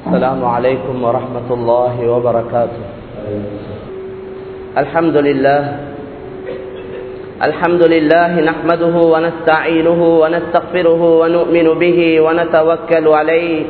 السلام عليكم ورحمة الله وبركاته الحمد لله الحمد لله نحمده ونستعينه ونستغفره ونؤمن به ونتوكل عليه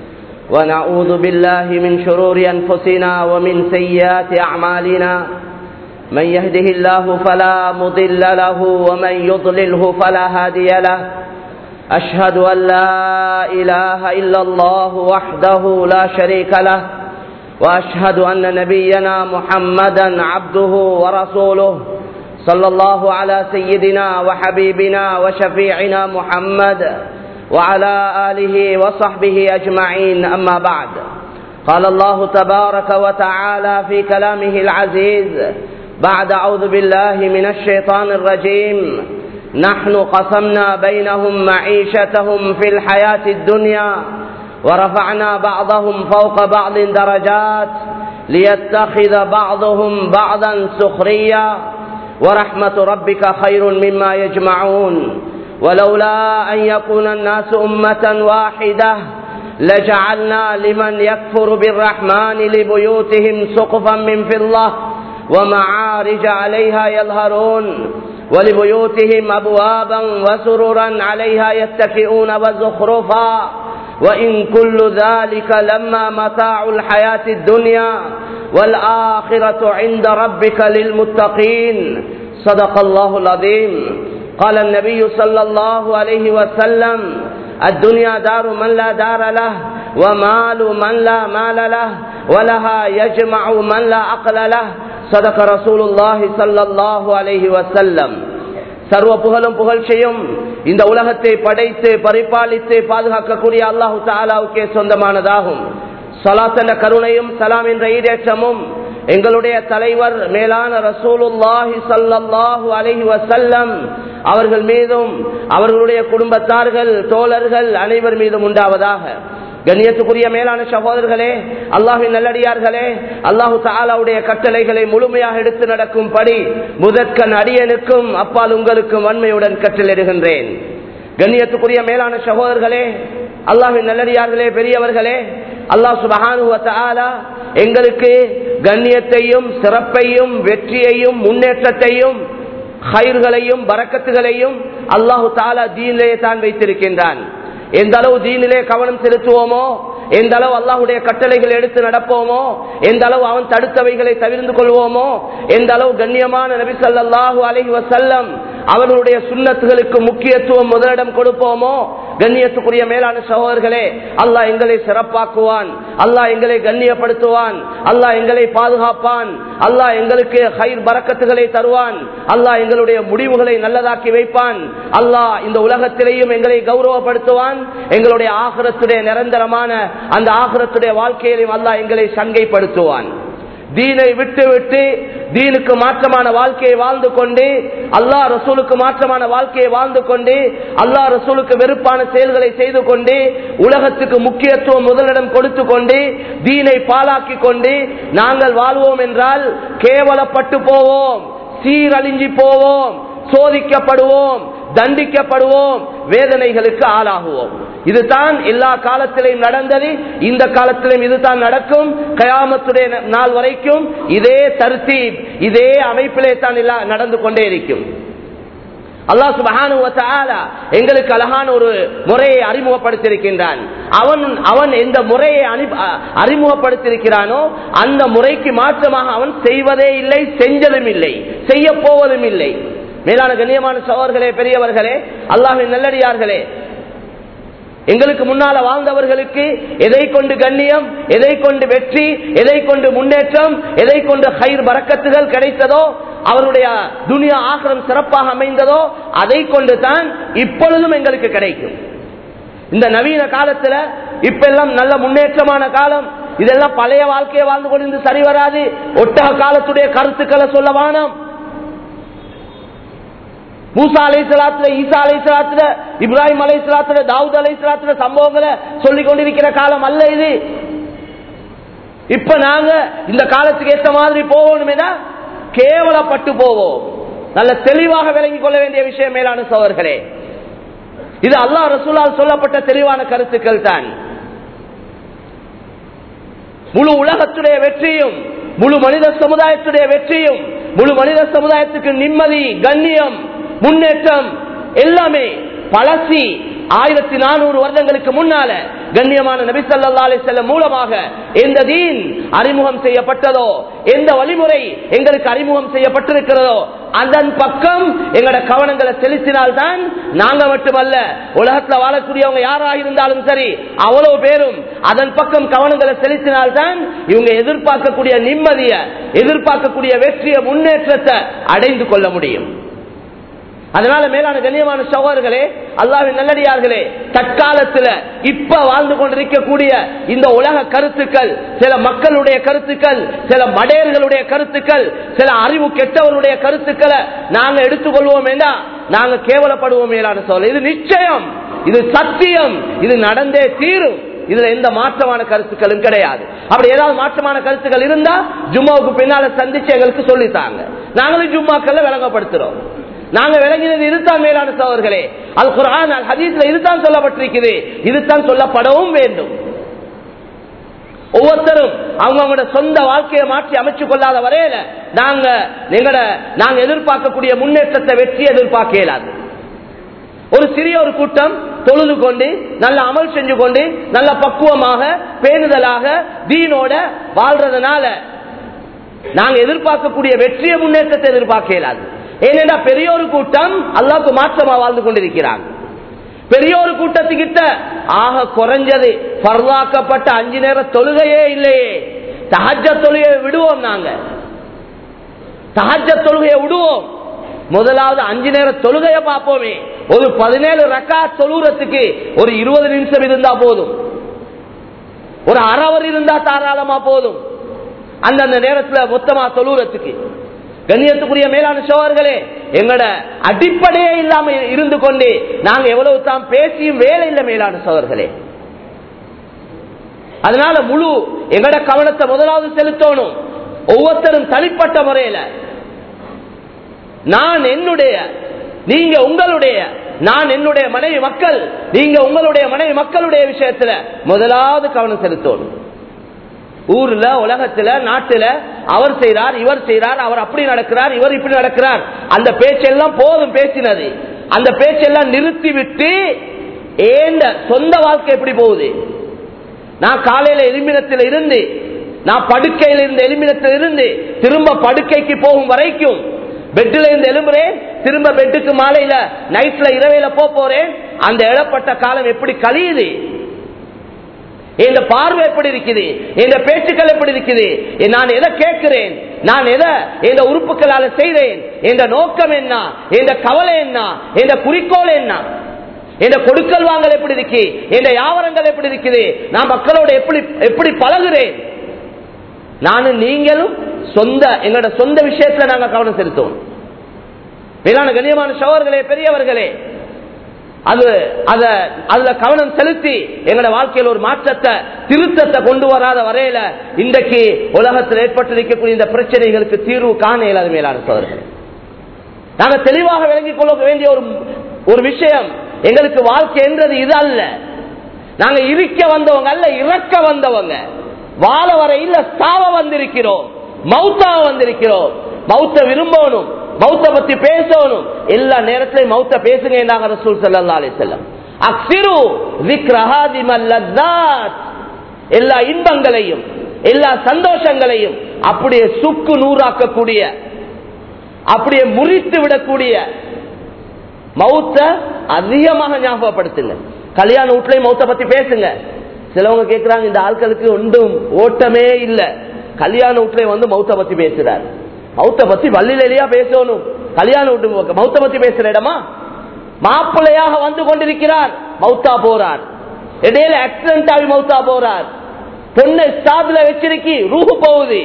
ونعوذ بالله من شرور أنفسنا ومن سيئات أعمالنا من يهده الله فلا مضل له ومن يضلله فلا هادي له أشهد أن لا إله إلا الله وحده لا شريك له وأشهد أن نبينا محمدا عبده ورسوله صلى الله على سيدنا وحبيبنا وشفيعنا محمد وعلى آله وصحبه أجمعين أما بعد قال الله تبارك وتعالى في كلامه العزيز بعد أعوذ بالله من الشيطان الرجيم نحن قسمنا بينهم معيشتهم في الحياة الدنيا ورفعنا بعضهم فوق بعض درجات ليتخذ بعضهم بعضا سخريا ورحمة ربك خير مما يجمعون ولولا أن يكون الناس أمة واحدة لجعلنا لمن يكفر بالرحمن لبيوتهم سقفا من فضة ومعارج عليها يظهرون ولبيوتهم أبوابا وسررا عليها يتكئون وزخرفا وإن كل ذلك لما متاع الحياة الدنيا والآخرة عند ربك للمتقين صدق الله العظيم قال النبي صلى الله عليه وسلم الدنيا دار من لا دار له ومال من لا مال له ولها يجمع من لا عقل له صدق رسول الله صلى الله عليه وسلم சர்வ புகழும் புகழ்ச்சியும் இந்த உலகத்தை படைத்து பரிபாலித்து பாதுகாக்கக்கூடிய அல்லாஹு தாலாவுக்கே சொந்தமானதாகும் சலாத்தன கருணையும் சலாம் என்ற ஈடேற்றமும் எங்களுடைய தலைவர் மேலான ரசூலுல்லாஹி சல்லாஹூ அலஹி வசல்லம் அவர்கள் மீதும் அவர்களுடைய குடும்பத்தார்கள் தோழர்கள் அனைவர் மீதும் உண்டாவதாக கண்ணியத்துக்குரிய மேலான சகோதரர்களே அல்லாஹின் நல்லடியார்களே அல்லாஹு தாலாவுடைய கட்டளைகளை முழுமையாக எடுத்து நடக்கும்படி முதற்கன் அடியனுக்கும் அப்பால் உங்களுக்கும் வன்மையுடன் கட்டளிடுகின்றேன் கண்ணியத்துக்குரிய மேலான சகோதரர்களே அல்லாஹின் நல்லடியார்களே பெரியவர்களே அல்லாஹ் சுபஹானுவ எங்களுக்கு கண்ணியத்தையும் சிறப்பையும் வெற்றியையும் முன்னேற்றத்தையும் ஹயிர்களையும் பறக்கத்துகளையும் அல்லாஹு தாலா தீனிலே தான் வைத்திருக்கின்றான் எந்த அளவு தீனிலே கவனம் செலுத்துவோமோ எந்த அளவு அல்லாஹுடைய கட்டளைகள் எடுத்து நடப்போமோ எந்த அளவு அவன் தடுத்தவைகளை தவிர்த்து கொள்வோமோ எந்த அளவு கண்ணியமான நபி சல்லாஹூ அலஹி வசல்லம் அவர்களுடைய சுண்ணத்துகளுக்கு முக்கியத்துவம் முதலிடம் கொடுப்போமோ கண்ணியத்துக்குரிய மேலான சகோதரர்களே அல்லாஹ் எங்களை சிறப்பாக்குவான் அல்லாஹ் எங்களை கண்ணியப்படுத்துவான் அல்லாஹ் எங்களை பாதுகாப்பான் அல்லாஹ் எங்களுக்கு ஹைர் பறக்கத்துகளை தருவான் அல்லாஹ் எங்களுடைய முடிவுகளை நல்லதாக்கி வைப்பான் அல்லாஹ் இந்த உலகத்திலேயும் எங்களை கௌரவப்படுத்துவான் எங்களுடைய ஆகரத்துடைய நிரந்தரமான அந்த ஆகரத்துடைய வாழ்க்கையிலும் அல்லாஹ் எங்களை சங்கைப்படுத்துவான் தீனை விட்டு விட்டு தீனுக்கு மாற்றமான வாழ்க்கையை வாழ்ந்து கொண்டு அல்லா ரசூலுக்கு மாற்றமான வாழ்க்கையை வாழ்ந்து கொண்டு அல்லா ரசூலுக்கு வெறுப்பான செயல்களை செய்து கொண்டு உலகத்துக்கு முக்கியத்துவம் முதலிடம் கொடுத்து கொண்டு தீனை பாலாக்கி கொண்டு நாங்கள் வாழ்வோம் என்றால் கேவலப்பட்டு போவோம் சீரழிஞ்சி போவோம் சோதிக்கப்படுவோம் தண்டிக்கப்படுவோம் வேதனைகளுக்கு ஆளாகுவோம் இதுதான் எல்லா காலத்திலையும் நடந்தது இந்த காலத்திலும் இதுதான் நடக்கும் கயாமத்துடைய நாள் வரைக்கும் இதே தருத்தீப் இதே அமைப்பிலே தான் நடந்து கொண்டே இருக்கும் அல்லாஹ் சுபஹானு எங்களுக்கு அழகான ஒரு முறையை அறிமுகப்படுத்தியிருக்கின்றான் அவன் அவன் எந்த முறையை அறிமுகப்படுத்தியிருக்கிறானோ அந்த முறைக்கு மாற்றமாக அவன் செய்வதே இல்லை செஞ்சதும் இல்லை செய்ய போவதும் இல்லை மேலான கண்ணியமான சோழர்களே பெரியவர்களே அல்லாஹின் நல்லடியார்களே எங்களுக்கு முன்னால வாழ்ந்தவர்களுக்கு எதை கொண்டு கண்ணியம் எதை கொண்டு வெற்றி எதை கொண்டு முன்னேற்றம் எதை கொண்டு ஹைர் பறக்கத்துகள் கிடைத்ததோ அவருடைய துனியா ஆக்கிரம் சிறப்பாக அமைந்ததோ அதை கொண்டு தான் இப்பொழுதும் எங்களுக்கு கிடைக்கும் இந்த நவீன காலத்துல இப்ப எல்லாம் நல்ல முன்னேற்றமான காலம் இதெல்லாம் பழைய வாழ்க்கையை வாழ்ந்து கொண்டு சரி வராது ஒட்டக காலத்துடைய கருத்துக்களை சொல்ல வானம் மூசா அலை சலாத்துல ஈசா அலை சலாத்துல இப்ராஹிம் அலை சலாத்துல தாவூத் அலை சலாத்துல சம்பவங்களை சொல்லிக் கொண்டிருக்கிற காலம் அல்ல இது இப்ப நாங்க இந்த காலத்துக்கு ஏற்ற மாதிரி போகணுமே கேவலப்பட்டு போவோம் நல்ல தெளிவாக விளங்கிக் கொள்ள வேண்டிய விஷயம் மேலான சோழர்களே இது அல்லாஹ் ரசூலால் சொல்லப்பட்ட தெளிவான கருத்துக்கள் தான் முழு உலகத்துடைய வெற்றியும் முழு மனித சமுதாயத்துடைய வெற்றியும் முழு மனித சமுதாயத்துக்கு நிம்மதி கண்ணியம் முன்னேற்றம் எல்லாமே பழசி ஆயிரத்தி நானூறு வருடங்களுக்கு முன்னால கண்ணியமான நபி ஸல்லல்லாஹு அலைஹி வஸல்லம் மூலமாக எந்த தீன் அறிமுகம் செய்யப்பட்டதோ எந்த வழிமுறை எங்களுக்கு அறிமுகம் செய்யப்பட்டிருக்கிறதோ அதன் பக்கம் எங்களோட கவனங்களை செலுத்தினால்தான் நாங்க மட்டுமல்ல உலகத்துல வாழக்கூடியவங்க யாராக இருந்தாலும் சரி அவ்வளவு பேரும் அதன் பக்கம் கவனங்களை செலுத்தினால்தான் இவங்க எதிர்பார்க்கக்கூடிய நிம்மதிய எதிர்பார்க்கக்கூடிய வெற்றிய முன்னேற்றத்தை அடைந்து கொள்ள முடியும் அதனால மேலான கண்ணியமான சகோதரர்களே அல்லாவின் நல்லடியார்களே தற்காலத்துல இப்ப வாழ்ந்து கொண்டிருக்கக்கூடிய இந்த உலக கருத்துக்கள் சில மக்களுடைய கருத்துக்கள் சில மடையர்களுடைய கருத்துக்கள் சில அறிவு கெட்டவர்களுடைய கருத்துக்களை நாங்க எடுத்துக்கொள்வோம் என்றா நாங்க கேவலப்படுவோம் மேலான சோழர் இது நிச்சயம் இது சத்தியம் இது நடந்தே தீரும் இதுல எந்த மாற்றமான கருத்துக்களும் கிடையாது அப்படி ஏதாவது மாற்றமான கருத்துக்கள் இருந்தா ஜும்மாவுக்கு பின்னால சந்திச்சு எங்களுக்கு சொல்லித்தாங்க நாங்களும் ஜும்மாக்கள்ல விளங்கப்படுத்துறோம் நாங்க விளங்கினது இதுதான் மேலான சோழர்களே அல் குரான் அல் ஹதீஸ்ல இதுதான் சொல்லப்பட்டிருக்குது இதுதான் சொல்லப்படவும் வேண்டும் ஒவ்வொருத்தரும் அவங்களோட சொந்த வாழ்க்கையை மாற்றி அமைச்சு கொள்ளாத வரையில நாங்க எங்கட நாங்க எதிர்பார்க்கக்கூடிய முன்னேற்றத்தை வெற்றி எதிர்பார்க்க இயலாது ஒரு சிறிய ஒரு கூட்டம் தொழுது கொண்டு நல்ல அமல் செஞ்சு கொண்டு நல்ல பக்குவமாக பேணுதலாக தீனோட வாழ்றதுனால நாங்க எதிர்பார்க்கக்கூடிய வெற்றிய முன்னேற்றத்தை எதிர்பார்க்க இயலாது ஏனென்றா பெரிய ஒரு கூட்டம் அல்லாவுக்கு மாற்றமா வாழ்ந்து கொண்டிருக்கிறாங்க பெரிய ஒரு கூட்டத்துக்கிட்ட ஆக குறைஞ்சது பரவாக்கப்பட்ட அஞ்சு நேர தொழுகையே இல்லையே தஹஜ தொழுகையை விடுவோம் நாங்க தஹஜ தொழுகையை விடுவோம் முதலாவது அஞ்சு நேர தொழுகையை பார்ப்போமே ஒரு பதினேழு ரக்கா தொழுறதுக்கு ஒரு இருபது நிமிஷம் இருந்தா போதும் ஒரு அரவர் இருந்தா தாராளமா போதும் அந்தந்த நேரத்துல மொத்தமா தொழுறதுக்கு கண்ணியத்துக்குரிய மேலான சோழர்களே எங்கட அடிப்படையே இல்லாம இருந்து கொண்டு நாங்க எவ்வளவு தான் பேசியும் வேலை இல்லை மேலான சோழர்களே அதனால முழு எங்கட கவனத்தை முதலாவது செலுத்தணும் ஒவ்வொருத்தரும் தனிப்பட்ட முறையில நான் என்னுடைய நீங்க உங்களுடைய நான் என்னுடைய மனைவி மக்கள் நீங்க உங்களுடைய மனைவி மக்களுடைய விஷயத்துல முதலாவது கவனம் செலுத்தணும் ஊர்ல உலகத்துல நாட்டுல அவர் செய்றார் இவர் செய்றார் அவர் அப்படி நடக்கிறார் இவர் இப்படி நடக்கிறார் அந்த பேச்செல்லாம் போதும் பேசினது அந்த பேச்செல்லாம் நிறுத்தி விட்டு ஏண்ட சொந்த வாழ்க்கை எப்படி போகுது நான் காலையில எலுமினத்தில் இருந்து நான் படுக்கையில இருந்து எலுமினத்தில் இருந்து திரும்ப படுக்கைக்கு போகும் வரைக்கும் பெட்ல இருந்து எழும்புறேன் திரும்ப பெட்டுக்கு மாலையில நைட்ல இரவையில போறேன் அந்த இடப்பட்ட காலம் எப்படி கழியுது இந்த பார்வை எப்படி இருக்குது இந்த பேச்சுக்கள் எப்படி இருக்குது நான் எதை கேட்கிறேன் நான் எதை இந்த உறுப்புகளால செய்தேன் இந்த நோக்கம் என்ன இந்த கவலை என்ன இந்த குறிக்கோள் என்ன இந்த கொடுக்கல் வாங்கல் எப்படி இருக்கு இந்த வியாபாரங்கள் எப்படி இருக்குது நான் மக்களோட எப்படி எப்படி பழகுறேன் நானும் நீங்களும் சொந்த எங்களோட சொந்த விஷயத்துல நாங்க கவனம் செலுத்துவோம் மேலான கண்ணியமான சோழர்களே பெரியவர்களே அது அத அதுல கவனம் செலுத்தி எங்களோட வாழ்க்கையில் ஒரு மாற்றத்தை திருத்தத்தை கொண்டு வராத வரையில இன்றைக்கு உலகத்தில் ஏற்பட்டிருக்கக்கூடிய இந்த பிரச்சனைகளுக்கு தீர்வு காண இயலாத மேலான சோதர்கள் நாங்க தெளிவாக விளங்கிக் கொள்ள வேண்டிய ஒரு ஒரு விஷயம் எங்களுக்கு வாழ்க்கை என்றது இது அல்ல நாங்க இருக்க வந்தவங்க அல்ல இறக்க வந்தவங்க வாழ வர இல்ல சாவ வந்திருக்கிறோம் மௌத்தாவ வந்திருக்கிறோம் மௌத்த விரும்பணும் மௌத்த பத்தி பேசணும் எல்லா நேரத்திலையும் மௌத்த பேசுங்க ரசூல் சல்லா அலி செல்லம் அக்சிரு எல்லா இன்பங்களையும் எல்லா சந்தோஷங்களையும் அப்படியே சுக்கு நூறாக்கக்கூடிய அப்படியே முறித்து விடக்கூடிய மௌத்த அதிகமாக ஞாபகப்படுத்துங்க கல்யாண வீட்லயும் மௌத்த பத்தி பேசுங்க சிலவங்க கேட்கிறாங்க இந்த ஆட்களுக்கு ஒன்றும் ஓட்டமே இல்ல கல்யாண வீட்லயும் வந்து மௌத்த பத்தி பேசுறாரு மௌத்த பத்தி வள்ளிலையா பேசணும் கல்யாண வீட்டு மௌத்த பத்தி பேசுற இடமா மாப்பிள்ளையாக வந்து கொண்டிருக்கிறார் மௌத்தா போறார் இடையில ஆக்சிடென்ட் ஆகி மௌத்தா போறார் பொண்ணு ஸ்டாப்ல வச்சிருக்கி ரூஹு போகுது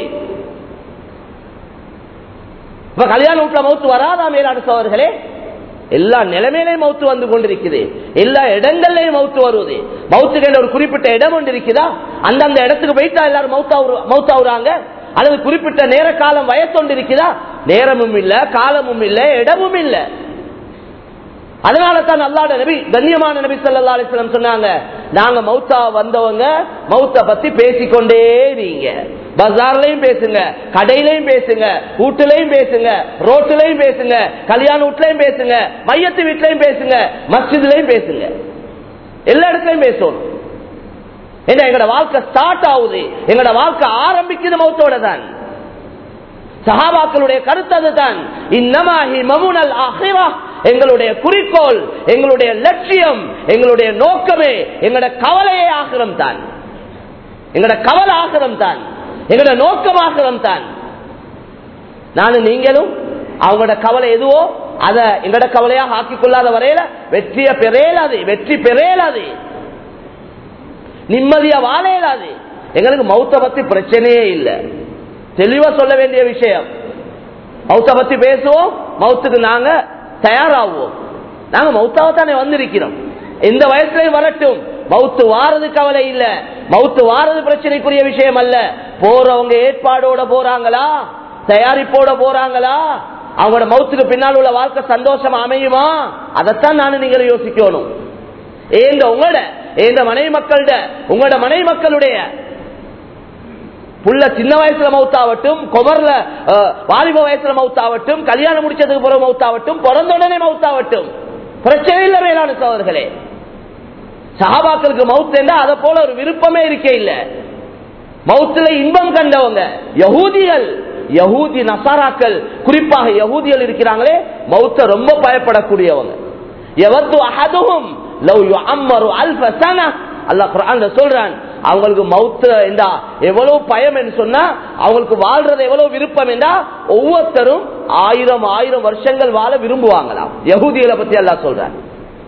இப்ப கல்யாண வீட்டுல மௌத்து வராதா மேலாடு சோழர்களே எல்லா நிலைமையிலையும் மௌத்து வந்து கொண்டிருக்குது எல்லா இடங்கள்லயும் மௌத்து வருவது மௌத்துக்கு ஒரு குறிப்பிட்ட இடம் ஒன்று இருக்குதா அந்தந்த இடத்துக்கு போயிட்டா எல்லாரும் மௌத்தாவுறாங்க அல்லது குறிப்பிட்ட நேர காலம் வயசொண்டு இருக்குதா நேரமும் இல்ல காலமும் இல்ல இடமும் இல்ல அதனால தான் அல்லாட நபி கண்ணியமான நபி சொல்லா அலிஸ்லாம் சொன்னாங்க நாங்க மௌத்தா வந்தவங்க மௌத்த பத்தி பேசிக்கொண்டே நீங்க பஜார்லயும் பேசுங்க கடையிலையும் பேசுங்க வீட்டுலயும் பேசுங்க ரோட்டுலயும் பேசுங்க கல்யாண வீட்லயும் பேசுங்க மையத்து வீட்லயும் பேசுங்க மஸ்ஜித்லயும் பேசுங்க எல்லா இடத்துலயும் பேசணும் ஏன்னா எங்களோட வாழ்க்கை ஸ்டார்ட் ஆகுது எங்களோட வாழ்க்கை ஆரம்பிக்குது மௌத்தோட தான் சஹாபாக்களுடைய கருத்து அதுதான் இன்னமாஹி மமுனல் ஆஹிரா எங்களுடைய குறிக்கோள் எங்களுடைய லட்சியம் எங்களுடைய நோக்கமே எங்களோட கவலையே ஆகிரம் தான் எங்களோட கவலை ஆகிரம் தான் எங்களோட நோக்கம் ஆகிரம் தான் நானும் நீங்களும் அவங்களோட கவலை எதுவோ அத எங்களோட கவலையாக ஆக்கிக் கொள்ளாத வரையில வெற்றிய பெறேலாது வெற்றி பெறேலாது நிம்மதியா வாழையலாது எங்களுக்கு மௌத்த பத்தி பிரச்சனையே இல்லை தெளிவா சொல்ல வேண்டிய விஷயம் மௌத்த பத்தி பேசுவோம் மௌத்துக்கு நாங்க தயாராகுவோம் நாங்க மௌத்தாவை தானே வந்திருக்கிறோம் எந்த வயசுலயும் வரட்டும் மவுத்து வாரது கவலை இல்ல மவுத்து வாரது பிரச்சனைக்குரிய விஷயம் அல்ல போறவங்க ஏற்பாடோட போறாங்களா தயாரிப்போட போறாங்களா அவங்களோட மவுத்துக்கு பின்னால் உள்ள வாழ்க்கை சந்தோஷமா அமையுமா அதைத்தான் நானும் நீங்களும் யோசிக்கணும் ஏந்த உங்களோட ஏந்த மனைவி மக்கள்ட உங்களோட மனைவி மக்களுடைய புள்ள சின்ன வயசுல மவுத்தாவட்டும் குமர்ல அஹ், வாலிப வயசுல மவுத்தாவட்டும் கல்யாணம் முடிச்சதுக்கு பிறகு மவுத்தாவட்டும் பிறந்த உடனே மவுத்தாவட்டும் பிரச்சனை இல்லை மேலான சோதர்களே சஹாபாக்களுக்கு மவுத் என்றா அதை போல ஒரு விருப்பமே இருக்க இல்ல மவுத்துல இன்பம் கண்டவங்க யகூதிகள் யகூதி நசாராக்கள் குறிப்பாக யகூதிகள் இருக்கிறாங்களே மவுத்த ரொம்ப பயப்படக்கூடியவங்க எவத்து அஹதுஹும் லவ் யுஅம்மரு அல்ஃப சன அல்லாஹ் குர்ஆன்ல சொல்றான் அவங்களுக்கு மவுத்து என்றா எவ்வளவு பயம் என்று சொன்னா அவங்களுக்கு வாழ்றது எவ்வளவு விருப்பம் என்றா ஒவ்வொருத்தரும் ஆயிரம் ஆயிரம் வருஷங்கள் வாழ விரும்புவாங்களாம் யகூதிகளை பத்தி அல்லாஹ் சொல்றான்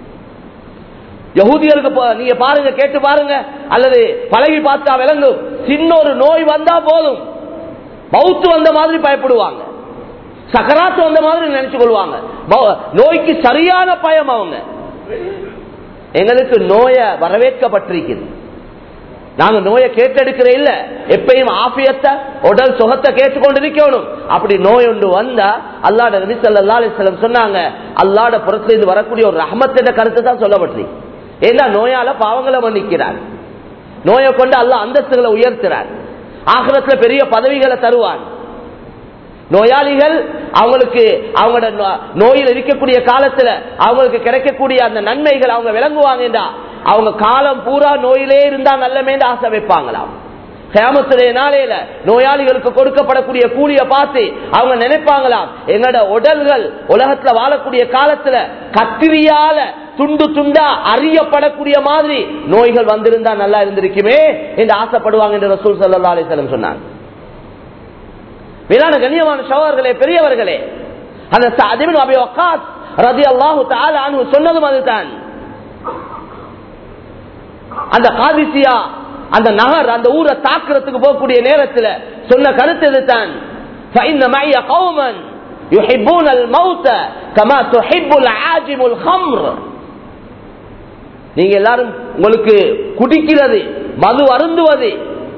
யகூதிகளுக்கு பா- நீங்க பாருங்க கேட்டு பாருங்க அல்லது பழகி பார்த்தா விளங்கும் சின்ன ஒரு நோய் வந்தா போதும் மவுத்து வந்த மாதிரி பயப்படுவாங்க சக்கராத்து வந்த மாதிரி நினைச்சு கொள்வாங்க மௌ- நோய்க்கு சரியான பயம் அவங்க எங்களுக்கு நோய வரவேற்கப்பட்டிருக்குது நாங்க நோயை கேட்டெடுக்கிற இல்ல எப்பயும் ஆபியத்தை உடல் சுகத்தை கேட்டுக்கொண்டு இருக்கணும் அப்படி நோய் ஒன்று வந்தா அல்லாட நபி ஸல்லல்லாஹு அலைஹி வஸல்லம் சொன்னாங்க அல்லாட புறத்துல இருந்து வரக்கூடிய ஒரு ரஹமத் என்ற கருத்து தான் சொல்லப்பட்டிருக்கு ஏன்னா நோயால பாவங்களை மன்னிக்கிறார் நோயை கொண்டு அல்லாஹ் அந்தஸ்துகளை உயர்த்துறார் ஆகிரத்துல பெரிய பதவிகளை தருவான் நோயாளிகள் அவங்களுக்கு அவங்களோட நோ- நோயில் இருக்கக்கூடிய காலத்துல அவங்களுக்கு கிடைக்கக்கூடிய அந்த நன்மைகள் அவங்க விளங்குவாங்கடா அவங்க காலம் பூரா நோயிலே இருந்தா நல்லமேன்னு ஆசை வைப்பாங்களாம் கேமத்துடைய நாளையில நோயாளிகளுக்கு கொடுக்கப்படக்கூடிய கூலிய பார்த்து அவங்க நினைப்பாங்களாம் எங்களோட உடல்கள் உலகத்துல வாழக்கூடிய காலத்துல கத்திரியால துண்டு துண்டா அறியப்படக்கூடிய மாதிரி நோய்கள் வந்திருந்தா நல்லா இருந்திருக்குமே என்று ஆசைப்படுவாங்க என்று ரசூல் சல்லா அலிஸ்லம் சொன்னாங்க மேலான கண்ணியமான சோழர்களே பெரியவர்களே அந்த சாதிபின் அபி வக்காஸ் ரதி அல்லாஹு தாலா அன்ஹு சொன்னதும் அதுதான் அந்த காதிசியா அந்த நகர் அந்த ஊரை தாக்குறதுக்கு போகக்கூடிய நேரத்தில் சொன்ன கருத்து இதுதான் فإن معي قوما يحبون الموت كما تحب العاجم الخمر நீங்க எல்லாரும் உங்களுக்கு குடிக்கிறது மது அருந்துவது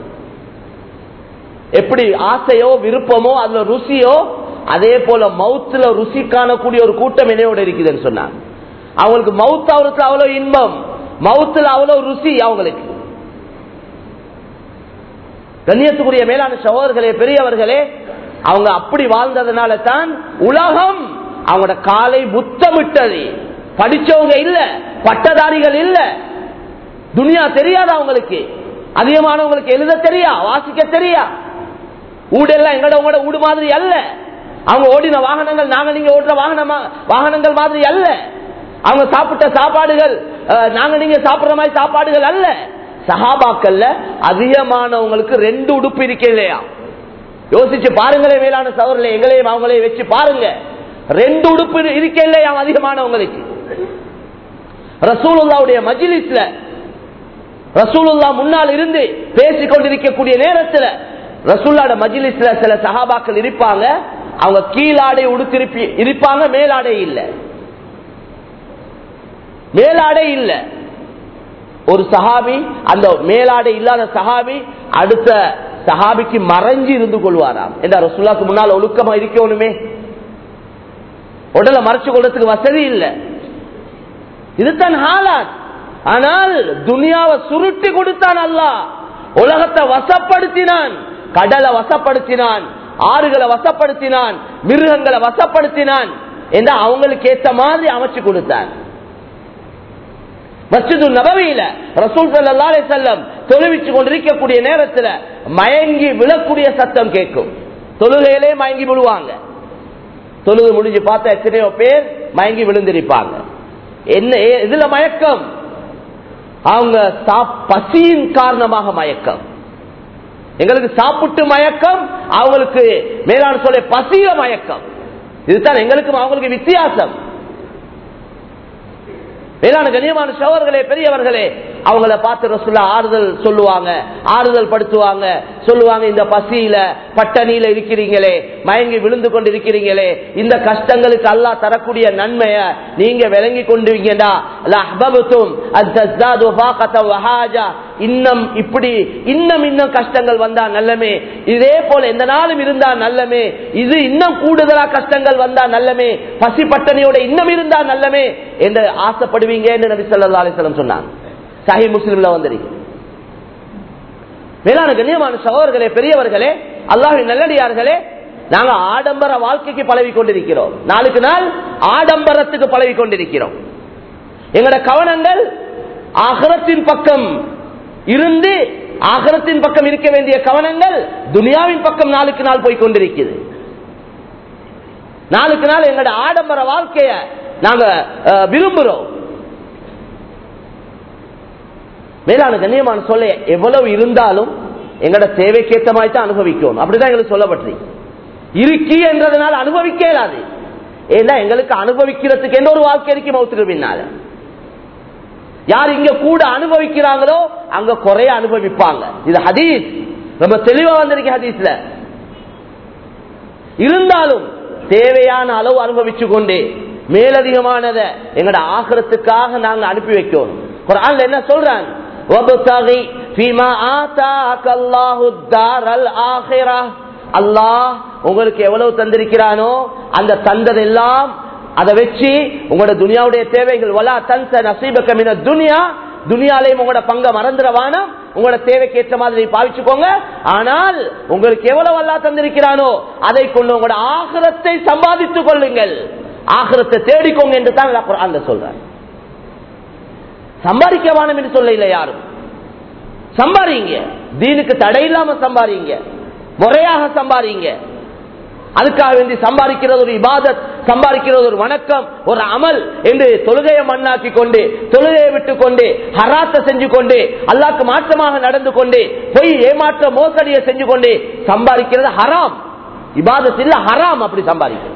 எப்படி ஆசையோ விருப்பமோ அதுல ருசியோ அதே போல மவுத்துல ருசி காணக்கூடிய ஒரு கூட்டம் என்னையோட இருக்குதுன்னு சொன்னாங்க அவங்களுக்கு மவுத் அவருக்கு அவ்வளவு இன்பம் மவுத்துல அவ்வளவு ருசி அவங்களுக்கு கண்ணியத்துக்குரிய மேலான சகோதரர்களே பெரியவர்களே அவங்க அப்படி வாழ்ந்ததுனால தான் உலகம் அவங்களோட காலை முத்தமிட்டது படிச்சவங்க இல்ல பட்டதாரிகள் இல்ல துனியா தெரியாது அவங்களுக்கு அதிகமானவங்களுக்கு எழுத தெரியா வாசிக்க தெரியா ஊடெல்லாம் எங்களோட உங்களோட ஊடு மாதிரி அல்ல அவங்க ஓடின வாகனங்கள் நாங்க நீங்க ஓடுற வாகனமா வாகனங்கள் மாதிரி அல்ல அவங்க சாப்பிட்ட சாப்பாடுகள் அஹ், நாங்க நீங்க சாப்பிடுற மாதிரி சாப்பாடுகள் அல்ல சஹாபாக்கள்ல அதிகமானவங்களுக்கு ரெண்டு உடுப்பு இருக்கு இல்லையா யோசிச்சு பாருங்களேன் மேலான சவரில் எங்களையும் அவங்களையும் வச்சு பாருங்க ரெண்டு உடுப்பு இருக்க இல்லையா அதிகமானவங்களுக்கு ரசூலுல்லாவுடைய மஜிலிஸ்ல ரசூலுல்லா முன்னால் இருந்து பேசிக் கொண்டிருக்கக்கூடிய நேரத்துல ரசூல்லாட மஜிலிஸ்ல சில சஹாபாக்கள் இருப்பாங்க அவங்க கீழாடை உடுத்திருப்பி இருப்பாங்க மேலாடை இல்ல மேலாடை இல்ல ஒரு சஹாபி அந்த மேலாடை இல்லாத சஹாபி அடுத்த சஹாபிக்கு மறைஞ்சு இருந்து கொள்வாராம் என்ற ரசூல்லாக்கு முன்னால் ஒழுக்கமா இருக்கணுமே உடலை மறைச்சு கொள்றதுக்கு வசதி இல்லை இதுதான் ஹாலாத் ஆனால் துனியாவை சுருட்டி கொடுத்தான் அல்லாஹ் உலகத்தை வசப்படுத்தினான் கடலை வசப்படுத்தினான் ஆறுகளை வசப்படுத்தினான் மிருகங்களை வசப்படுத்தினான் என்று அவங்களுக்கு ஏத்த மாதிரி அமைச்சு கொடுத்தான் மஸ்ஜிது நபவியில ரசூல் ஸல்லல்லாஹு அலைஹி வஸல்லம் தொழுவிச்சு கொண்டிருக்கக்கூடிய நேரத்துல மயங்கி விழக்கூடிய சத்தம் கேட்கும் தொழுகையிலே மயங்கி விழுவாங்க தொழுது முடிஞ்சு பார்த்தா எத்தனையோ பேர் மயங்கி விழுந்திருப்பாங்க என்ன ஏ- இதுல மயக்கம் அவங்க சாப்- பசியின் காரணமாக மயக்கம் எங்களுக்கு சாப்பிட்டு மயக்கம் அவங்களுக்கு மேலான சொல்ல பசிய மயக்கம் இதுதான் எங்களுக்கும் அவங்களுக்கு வித்தியாசம் மேலான கண்ணியமான சோழர்களே பெரியவர்களே அவங்கள பார்த்து ரசுல்லா ஆறுதல் சொல்லுவாங்க ஆறுதல் படுத்துவாங்க சொல்லுவாங்க இந்த பசியில பட்டணியில இருக்கிறீங்களே மயங்கி விழுந்து கொண்டு இருக்கிறீங்களே இந்த கஷ்டங்களுக்கு அல்லாஹ் தரக்கூடிய நன்மைய நீங்க விளங்கி கொண்டுவீங்கடா இன்னும் இப்படி இன்னும் இன்னும் கஷ்டங்கள் வந்தா நல்லமே இதே போல எந்த நாளும் இருந்தா நல்லமே இது இன்னும் கூடுதலா கஷ்டங்கள் வந்தா நல்லமே பசி பட்டணியோட இன்னும் இருந்தா நல்லமே என்று ஆசைப்படுவீங்க என்று நபி ஸல்லல்லாஹு அலைஹி வஸல்லம் சொன்னாங்க சஹி முஸ்லிம்ல வந்திருக்கு மேலான கண்ணியமான சகோதரர்களே பெரியவர்களே அல்லாஹின் நல்லடியார்களே நாங்க ஆடம்பர வாழ்க்கைக்கு பழகி கொண்டிருக்கிறோம் நாளுக்கு நாள் ஆடம்பரத்துக்கு பழகி கொண்டிருக்கிறோம் எங்களோட கவனங்கள் ஆகரத்தின் பக்கம் இருந்து ஆகரத்தின் பக்கம் இருக்க வேண்டிய கவனங்கள் துனியாவின் பக்கம் நாளுக்கு நாள் போய் கொண்டிருக்கிறது நாளுக்கு நாள் எங்களோட ஆடம்பர வாழ்க்கைய நாங்க அஹ், விரும்புறோம் மேலான கண்ணியமான சொல்ல எவ்வளவு இருந்தாலும் எங்களோட தேவைக்கேற்ற மாதிரி தான் அனுபவிக்கணும் அப்படிதான் எங்களுக்கு சொல்லப்பட்டிருக்கு இருக்கி என்றதுனால அனுபவிக்க இயலாது ஏன்னா எங்களுக்கு அனுபவிக்கிறதுக்கு எந்த ஒரு வாழ்க்கை இருக்கு மௌத்துக்கு பின்னால யார் இங்க கூட அனுபவிக்கிறாங்களோ அங்க குறைய அனுபவிப்பாங்க இது ஹதீஸ் ரொம்ப தெளிவா வந்திருக்கு ஹதீஸ்ல இருந்தாலும் தேவையான அளவு அனுபவிச்சு கொண்டே மேலதிகமானதை எங்களோட ஆகிறதுக்காக நாங்க அனுப்பி வைக்கணும் குர்ஆன்ல என்ன சொல்றான் وَابْتَغِ فِيمَا آتَاكَ اللَّهُ الدَّارَ الْآخِرَةَ அல்லாஹ் உங்களுக்கு எவ்வளவு தந்திருக்கிறானோ அந்த தந்ததெல்லாம் அதை வச்சு உங்களோட துனியாவுடைய தேவைகள் வலா தன்ச நசீபக மின துனியா துனியாலையும் உங்களோட பங்க மறந்துடவானா உங்களோட தேவைக்கு ஏற்ற மாதிரி பாவிச்சுக்கோங்க ஆனால் உங்களுக்கு எவ்வளவு அல்லா தந்திருக்கிறானோ அதை கொண்டு உங்களோட ஆகிரத்தை சம்பாதித்துக் கொள்ளுங்கள் ஆகிரத்தை தேடிக்கோங்க என்று தான் அந்த சொல்றார் சம்பாதிக்க வேணும் என்று சொல்ல இல்லை யாரும் சம்பாதிங்க தீனுக்கு தடை இல்லாம சம்பாதிங்க முறையாக சம்பாதிங்க அதுக்காக வேண்டி சம்பாதிக்கிறது ஒரு இபாதத் சம்பாதிக்கிறது ஒரு வணக்கம் ஒரு அமல் என்று தொழுகையை மண்ணாக்கி கொண்டு தொழுகையை விட்டு கொண்டு ஹராத்த செஞ்சு கொண்டு அல்லாக்கு மாற்றமாக நடந்து கொண்டு பொய் ஏமாற்ற மோசடியை செஞ்சு கொண்டு சம்பாதிக்கிறது ஹராம் இபாதத் இல்ல ஹராம் அப்படி சம்பாதிக்கிறது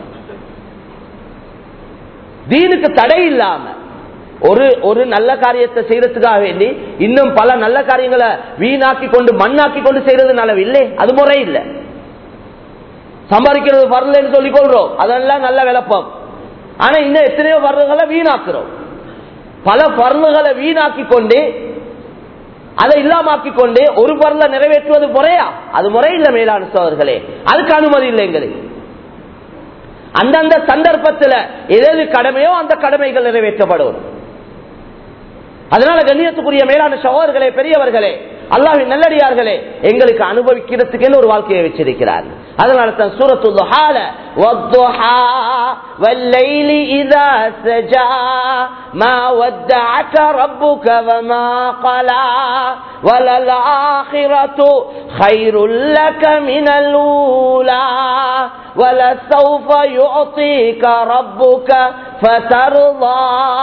தீனுக்கு தடை இல்லாம ஒரு ஒரு நல்ல காரியத்தை செய்யறதுக்காக வேண்டி இன்னும் பல நல்ல காரியங்களை வீணாக்கி கொண்டு மண்ணாக்கி கொண்டு செய்யறது நல்லது இல்லை அது முறை இல்லை சம்பாதிக்கிறது வரலன்னு சொல்லிக் கொள்றோம் அதெல்லாம் நல்ல விளப்பம் ஆனா இன்னும் எத்தனையோ வரல்களை வீணாக்குறோம் பல பருள்களை வீணாக்கி கொண்டு அதை இல்லாமாக்கி கொண்டு ஒரு பருளை நிறைவேற்றுவது முறையா அது முறை இல்லை மேலான சோதர்களே அதுக்கு அனுமதி இல்லை எங்களுக்கு அந்தந்த சந்தர்ப்பத்தில் எது கடமையோ அந்த கடமைகள் நிறைவேற்றப்படும் அதனால கண்ணியத்துக்குரிய மேலான சகோதரர்களே பெரியவர்களே அல்லாஹின் நல்லடியார்களே எங்களுக்கு அனுபவிக்கிறதுக்கு ஒரு வாழ்க்கையை வச்சிருக்கிறார் அதனால தான் சூரத்து துஹால والضحى والليل إذا سجى ما ودعك ربك وما قلى وللآخرة خير لك من الأولى ولسوف يعطيك ربك فترضى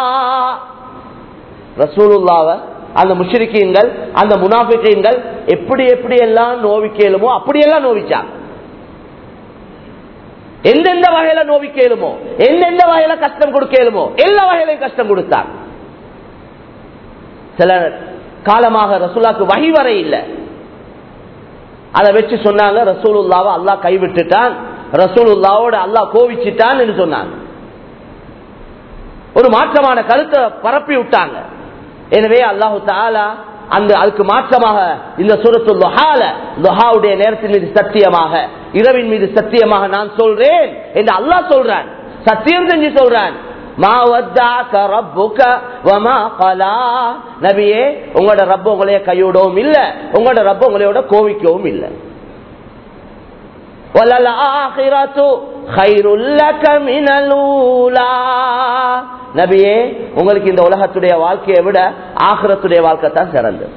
ரசூலுல்லாவை அந்த முஷரிக்கீன்கள் அந்த முனாபிக்கீன்கள் எப்படி எப்படி எல்லாம் நோவிக்கலுமோ அப்படியெல்லாம் நோவிச்சாங்க எந்தெந்த வகையில நோவிக்கலுமோ எந்தெந்த வகையில கஷ்டம் கொடுக்கலுமோ எல்லா வகையிலையும் கஷ்டம் கொடுத்தாங்க சில காலமாக ரசூலாக்கு வகை வரை இல்லை அதை வச்சு சொன்னாங்க ரசூலுல்லாவை அல்லாஹ் கைவிட்டுட்டான் ரசூலுல்லாவோட அல்லாஹ் கோவிச்சிட்டான் என்று சொன்னாங்க ஒரு மாற்றமான கருத்தை பரப்பி விட்டாங்க எனவே அல்லாஹு தாலா அந்த அதுக்கு மாற்றமாக இந்த சுரத்து லொஹால லொஹாவுடைய நேரத்தின் மீது சத்தியமாக இரவின் மீது சத்தியமாக நான் சொல்றேன் என்று அல்லாஹ் சொல்றான் சத்தியம் செஞ்சு சொல்றான் மா வத்தாக்க ரப்புக வமா கலா நபியே உங்களோட ரப்ப உங்களைய கையோடவும் இல்ல உங்களோட ரப்ப உங்களையோட கோவிக்கவும் இல்லை நபியே உங்களுக்கு இந்த உலகத்துடைய வாழ்க்கையை விட ஆகிரத்துடைய வாழ்க்கை தான் சிறந்தது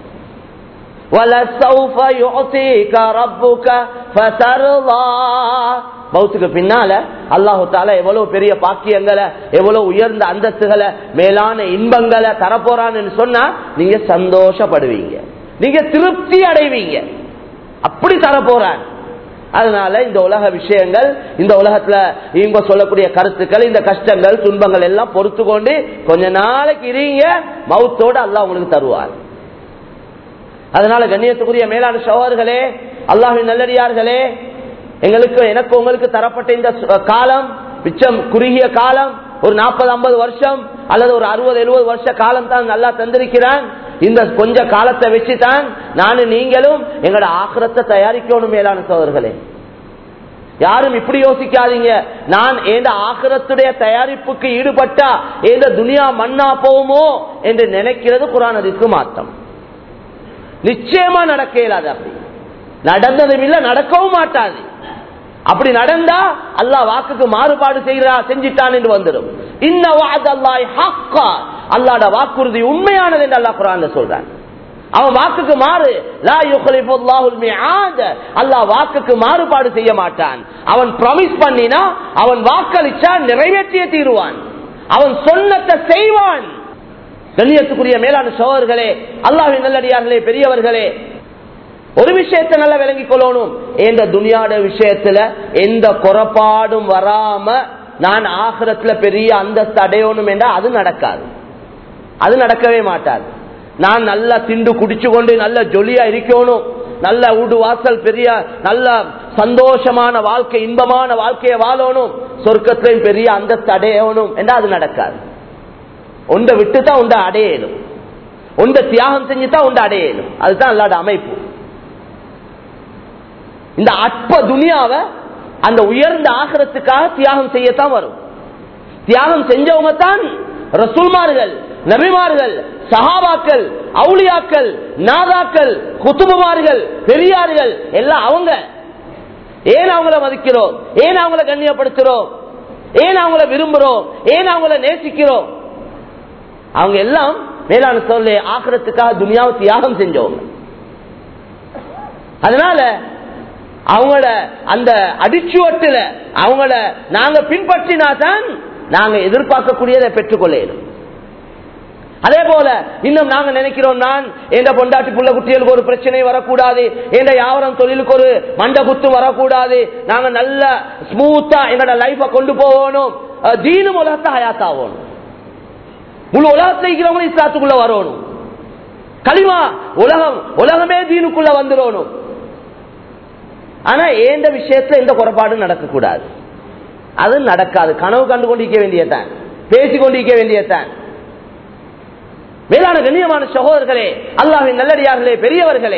மௌத்துக்கு பின்னால அல்லாஹு தால எவ்வளவு பெரிய பாக்கியங்களை எவ்வளவு உயர்ந்த அந்தஸ்துகளை மேலான இன்பங்களை தரப்போறான்னு சொன்னா நீங்க சந்தோஷப்படுவீங்க நீங்க திருப்தி அடைவீங்க அப்படி தரப்போறான் அதனால இந்த உலக விஷயங்கள் இந்த உலகத்துல இவங்க சொல்லக்கூடிய கருத்துக்கள் இந்த கஷ்டங்கள் துன்பங்கள் எல்லாம் பொறுத்து கொண்டு கொஞ்ச நாளைக்கு இருங்க மவுத்தோடு அல்லாஹ் உங்களுக்கு தருவார் அதனால கண்ணியத்துக்குரிய மேலான சோழர்களே அல்லாஹின் நல்லடியார்களே எங்களுக்கு எனக்கு உங்களுக்கு தரப்பட்ட இந்த காலம் மிச்சம் குறுகிய காலம் ஒரு நாற்பது ஐம்பது வருஷம் அல்லது ஒரு அறுபது எழுபது வருஷ காலம் தான் நல்லா தந்திருக்கிறான் இந்த கொஞ்ச காலத்தை வச்சுதான் நானும் நீங்களும் எங்களோட ஆக்கிரத்தை தயாரிக்கணும் மேலான சோதர்களே யாரும் இப்படி யோசிக்காதீங்க நான் எந்த ஆக்கிரத்துடைய தயாரிப்புக்கு ஈடுபட்டா எந்த துனியா மண்ணா போகுமோ என்று நினைக்கிறது குரானதிற்கு மாற்றம் நிச்சயமா நடக்க இயலாது அப்படி நடந்ததும் இல்ல நடக்கவும் மாட்டாது அப்படி நடந்தா அல்லாஹ் வாக்குக்கு மாறுபாடு செய்கிறா செஞ்சிட்டான் என்று வந்துடும் இன்ன வாதல்லாய் ஹக்கா அல்லாட வாக்குறுதி உண்மையானது என்று அல்லாஹ் குரான் சொல்றான் அவன் வாக்குக்கு மாறு லா யுக்லிஃபுல்லாஹுல் மிஆத அல்லாஹ் வாக்குக்கு மாறுபாடு செய்ய மாட்டான் அவன் ப்ராமிஸ் பண்ணினா அவன் வாக்களிச்சா நிறைவேற்றிய தீருவான் அவன் சொன்னத்தை செய்வான் கண்ணியத்துக்குரிய மேலான சோழர்களே அல்லாஹின் நல்லடியார்களே பெரியவர்களே ஒரு விஷயத்தை நல்லா விளங்கிக் கொள்ளணும் எந்த துனியாட விஷயத்துல எந்த குறப்பாடும் வராம நான் ஆகிரத்துல பெரிய அந்தஸ்து அடையணும் என்றா அது நடக்காது அது நடக்கவே மாட்டாது நான் நல்லா திண்டு குடிச்சு கொண்டு நல்ல ஜொலியா இருக்கணும் நல்ல வீடு வாசல் பெரிய நல்ல சந்தோஷமான வாழ்க்கை இன்பமான வாழ்க்கையை வாழணும் சொர்க்கத்திலையும் பெரிய அந்தஸ்து அடையணும் என்றா அது நடக்காது ஒன்றை விட்டு தான் உண்ட அடையலும் ஒன்றை தியாகம் செஞ்சு தான் உண்ட அடையலும் அதுதான் அல்லாட அமைப்பு இந்த அற்ப துனியாவை அந்த உயர்ந்த ஆகிறதுக்காக தியாகம் செய்யத்தான் வரும் தியாகம் செஞ்சவங்க தான் ரசூல்மார்கள் நபிமார்கள் சஹாபாக்கள் அவுளியாக்கள் நாதாக்கள் குத்துபுமார்கள் பெரியார்கள் எல்லாம் அவங்க ஏன் அவங்கள மதிக்கிறோம் ஏன் அவங்கள கண்ணியப்படுத்துறோம் ஏன் அவங்கள விரும்புறோம் ஏன் அவங்கள நேசிக்கிறோம் அவங்க எல்லாம் மேலான சொல்ல ஆக்கிறதுக்காக துனியாவை தியாகம் செஞ்சவங்க அதனால அவங்களோட அந்த அடிச்சுவட்டுல அவங்கள நாங்க பின்பற்றினா தான் நாங்க எதிர்பார்க்கக்கூடியதை பெற்றுக்கொள்ள இயலும் அதே போல இன்னும் நாங்க நினைக்கிறோம் நான் எந்த பொண்டாட்டி புள்ள குட்டிகளுக்கு ஒரு பிரச்சனை வரக்கூடாது எந்த யாவரம் தொழிலுக்கு ஒரு மண்ட குத்து வரக்கூடாது நாங்க நல்ல ஸ்மூத்தா எங்களோட லைஃப கொண்டு போகணும் தீனும் உலகத்தை ஹயாத்தாகணும் முழு உலகத்தில் இருக்கிறவங்களும் இஸ்லாத்துக்குள்ள வரணும் களிமா உலகம் உலகமே தீனுக்குள்ள வந்துடணும் ஆனா ஏந்த விஷயத்துல எந்த குறைபாடும் நடக்கக்கூடாது அது நடக்காது கனவு கண்டு கொண்டிருக்க வேண்டியதான் பேசிக் கொண்டிருக்க வேண்டியதான் மேலான கண்ணியமான சகோதரர்களே அல்லாஹின் நல்லடியார்களே பெரியவர்களே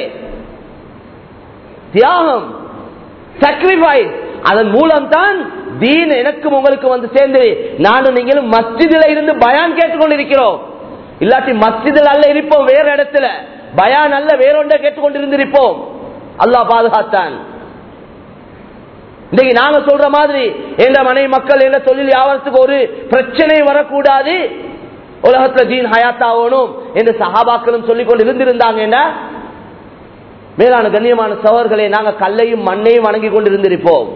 தியாகம் சாக்ரிஃபைஸ் அதன் மூலம் தான் தீன் எனக்கும் உங்களுக்கு வந்து சேர்ந்து நானும் நீங்களும் மஸ்ஜிதில் இருந்து பயான் கேட்டுக்கொண்டிருக்கிறோம் இல்லாட்டி மஸ்ஜிதில் அல்ல இருப்போம் வேற இடத்துல பயான் அல்ல வேறொன்றை கேட்டுக்கொண்டிருந்திருப்போம் அல்லாஹ் பாதுகாத்தான் இன்னைக்கு நாங்க சொல்ற மாதிரி எந்த மனை மக்கள் எந்த தொழில் வியாபாரத்துக்கு ஒரு பிரச்சனை வரக்கூடாது உலகத்துல தீன் ஹயாத்தாகணும் என்று சஹாபாக்களும் சொல்லிக் கொண்டு இருந்திருந்தாங்க மேலான கண்ணியமான சவர்களை நாங்க கல்லையும் மண்ணையும் வணங்கி கொண்டு இருந்திருப்போம்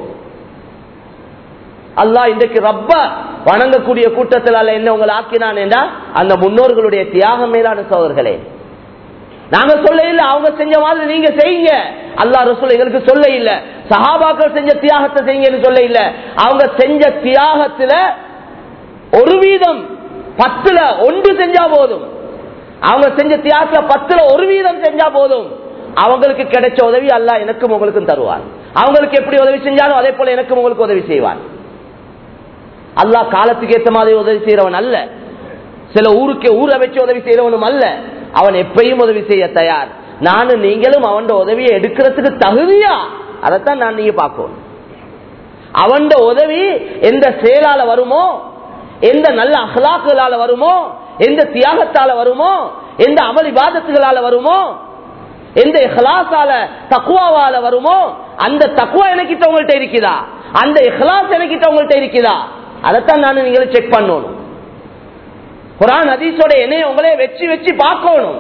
அல்லா இன்றைக்கு ரப்ப வணங்கக்கூடிய கூட்டத்தில் அல்ல என்ன உங்களை ஆக்கினான் என்றா அந்த முன்னோர்களுடைய தியாகம் மேலான சோதர்களே நாங்க சொல்ல இல்ல அவங்க செஞ்ச மாதிரி நீங்க செய்யுங்க அல்லா ரசூல் எங்களுக்கு சொல்ல இல்ல சஹாபாக்கள் செஞ்ச தியாகத்தை செய்யுங்கன்னு சொல்ல இல்ல அவங்க செஞ்ச தியாகத்துல ஒரு வீதம் பத்துல ஒன்று செஞ்சா போதும் அவங்க செஞ்ச தியாகத்துல பத்துல ஒரு வீதம் செஞ்சா போதும் அவங்களுக்கு கிடைச்ச உதவி அல்ல எனக்கும் உங்களுக்கும் தருவார் அவங்களுக்கு எப்படி உதவி செஞ்சாலும் அதே போல எனக்கும் உங்களுக்கு உதவி செய்வார் அல்லா காலத்துக்கு ஏற்ற மாதிரி உதவி செய்யறவன் அல்ல சில ஊருக்கு ஊரை வச்சு உதவி செய்யறவனும் அல்ல அவன் எப்பயும் உதவி செய்ய தயார் நானும் நீங்களும் அவன் உதவியை எடுக்கிறதுக்கு தகுதியா அதைத்தான் நான் நீங்க பார்க்கணும் அவன் உதவி எந்த செயலால வருமோ எந்த நல்ல அகலாக்குகளால வருமோ எந்த தியாகத்தால வருமோ எந்த அமளி பாதத்துகளால வருமோ எந்த இஹ்லாஸால தக்குவாவால வருமோ அந்த தக்குவா எனக்கிட்ட உங்கள்கிட்ட இருக்குதா அந்த இஹ்லாஸ் எனக்கிட்ட உங்கள்கிட்ட இருக்குதா அதைத்தான் நான் நீங்க செக் பண்ணணும் குரான் ஹதீஸோட என்னைய உங்களே வச்சு வச்சு பார்க்கணும்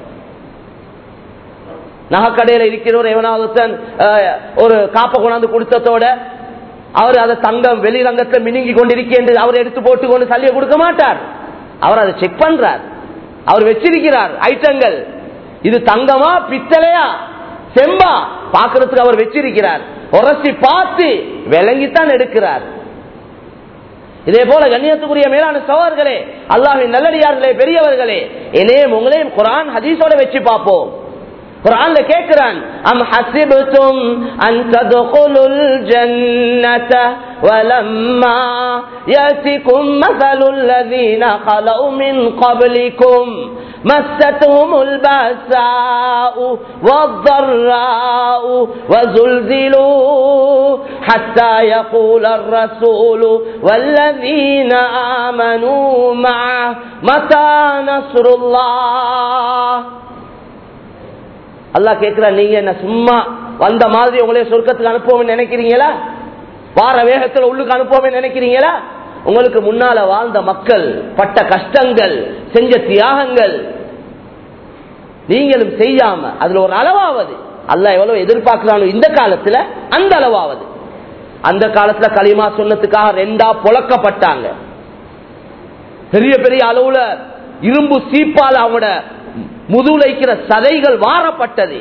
நகைக்கடையில இருக்கிறவர் எவனாவது ஒருத்தன், அஹ், ஒரு காப்பை கொண்டாந்து கொடுத்ததோட அவர் அதை தங்கம் வெளிரங்கத்தில் மினுங்கி கொண்டிருக்கேன் அவர் எடுத்து போட்டு கொண்டு சல்லியை கொடுக்க மாட்டார் அவர் அதை செக் பண்றார் அவர் வச்சிருக்கிறார் ஐட்டங்கள் இது தங்கமா பித்தளையா செம்பா பாக்குறதுக்கு அவர் வச்சிருக்கிறார் உரசி பார்த்து விளங்கித்தான் எடுக்கிறார் இதே போல கண்ணியத்துக்குரிய மேலான சோழர்களே அல்லாஹின் நல்லடியார்களே பெரியவர்களே என்னையும் உங்களையும் குரான் ஹதீஸோட வச்சு பார்ப்போம் குரான்ல கேட்கிறான் அம் ஹசிபுதும் அன் ததுகுலுல் ஜன்னத வலம்மா يأتكم مثل الذين خلوا من قبلكم مستهم البأساء والضراء وزلزلوا حتى يقول الرسول والذين آمنوا معه متى نصر الله அல்லாஹ் கேட்கிற நீங்க என்ன சும்மா வந்த மாதிரி உங்களே சொர்க்கத்துக்கு அனுப்புவோம் நினைக்கிறீங்களா வார வேகத்துல உள்ளுக்கு அனுப்புவோம் நினைக்கிறீங்களா உங்களுக்கு முன்னால வாழ்ந்த மக்கள் பட்ட கஷ்டங்கள் செஞ்ச தியாகங்கள் நீங்களும் செய்யாம அதுல ஒரு அளவாவது அல்லாஹ் எவ்வளவு எதிர்பார்க்கிறானோ இந்த காலத்துல அந்த அளவாவது அந்த காலத்துல களிமா சொன்னதுக்காக ரெண்டா புழக்கப்பட்டாங்க பெரிய பெரிய அளவுல இரும்பு சீப்பால் அவங்களோட முதுலைக்கிற சதைகள் வாரப்பட்டது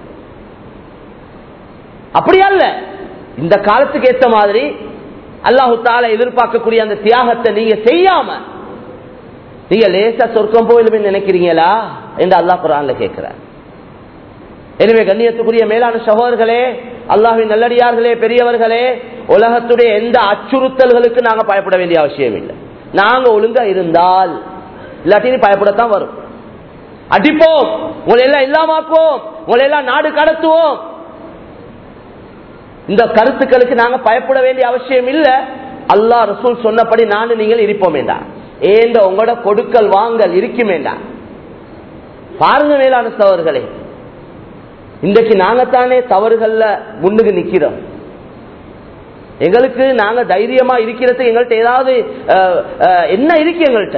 அப்படி அல்ல இந்த காலத்துக்கு ஏற்ற மாதிரி அல்லாஹு தால எதிர்பார்க்கக்கூடிய அந்த தியாகத்தை நீங்க செய்யாம நீங்க லேசா சொர்க்கம் போயிலுமே நினைக்கிறீங்களா என்று அல்லாஹ் குரான்ல கேட்கிறார் எனவே கண்ணியத்துக்குரிய மேலான சகோதரர்களே அல்லாஹின் நல்லடியார்களே பெரியவர்களே உலகத்துடைய எந்த அச்சுறுத்தல்களுக்கு நாங்க பயப்பட வேண்டிய அவசியம் இல்லை நாங்க ஒழுங்கா இருந்தால் இல்லாட்டி பயப்படத்தான் வரும் அடிப்போம் உங்களை எல்லாம் இல்லாமாக்குவோம் உங்களை எல்லாம் நாடு கடத்துவோம் இந்த கருத்துக்களுக்கு நாங்க பயப்பட வேண்டிய அவசியம் இல்ல அல்லா ரசூல் சொன்னபடி நானும் நீங்கள் இருப்போம் வேண்டாம் ஏந்த உங்களோட கொடுக்கல் வாங்கல் இருக்கும் வேண்டாம் பாருங்க மேலான சவர்களே இன்றைக்கு நாங்கத்தானே தவறுகள்ல முன்னுக்கு நிக்கிறோம் எங்களுக்கு நாங்க தைரியமா இருக்கிறது எங்கள்கிட்ட ஏதாவது அஹ், அஹ், என்ன இருக்கு எங்கள்கிட்ட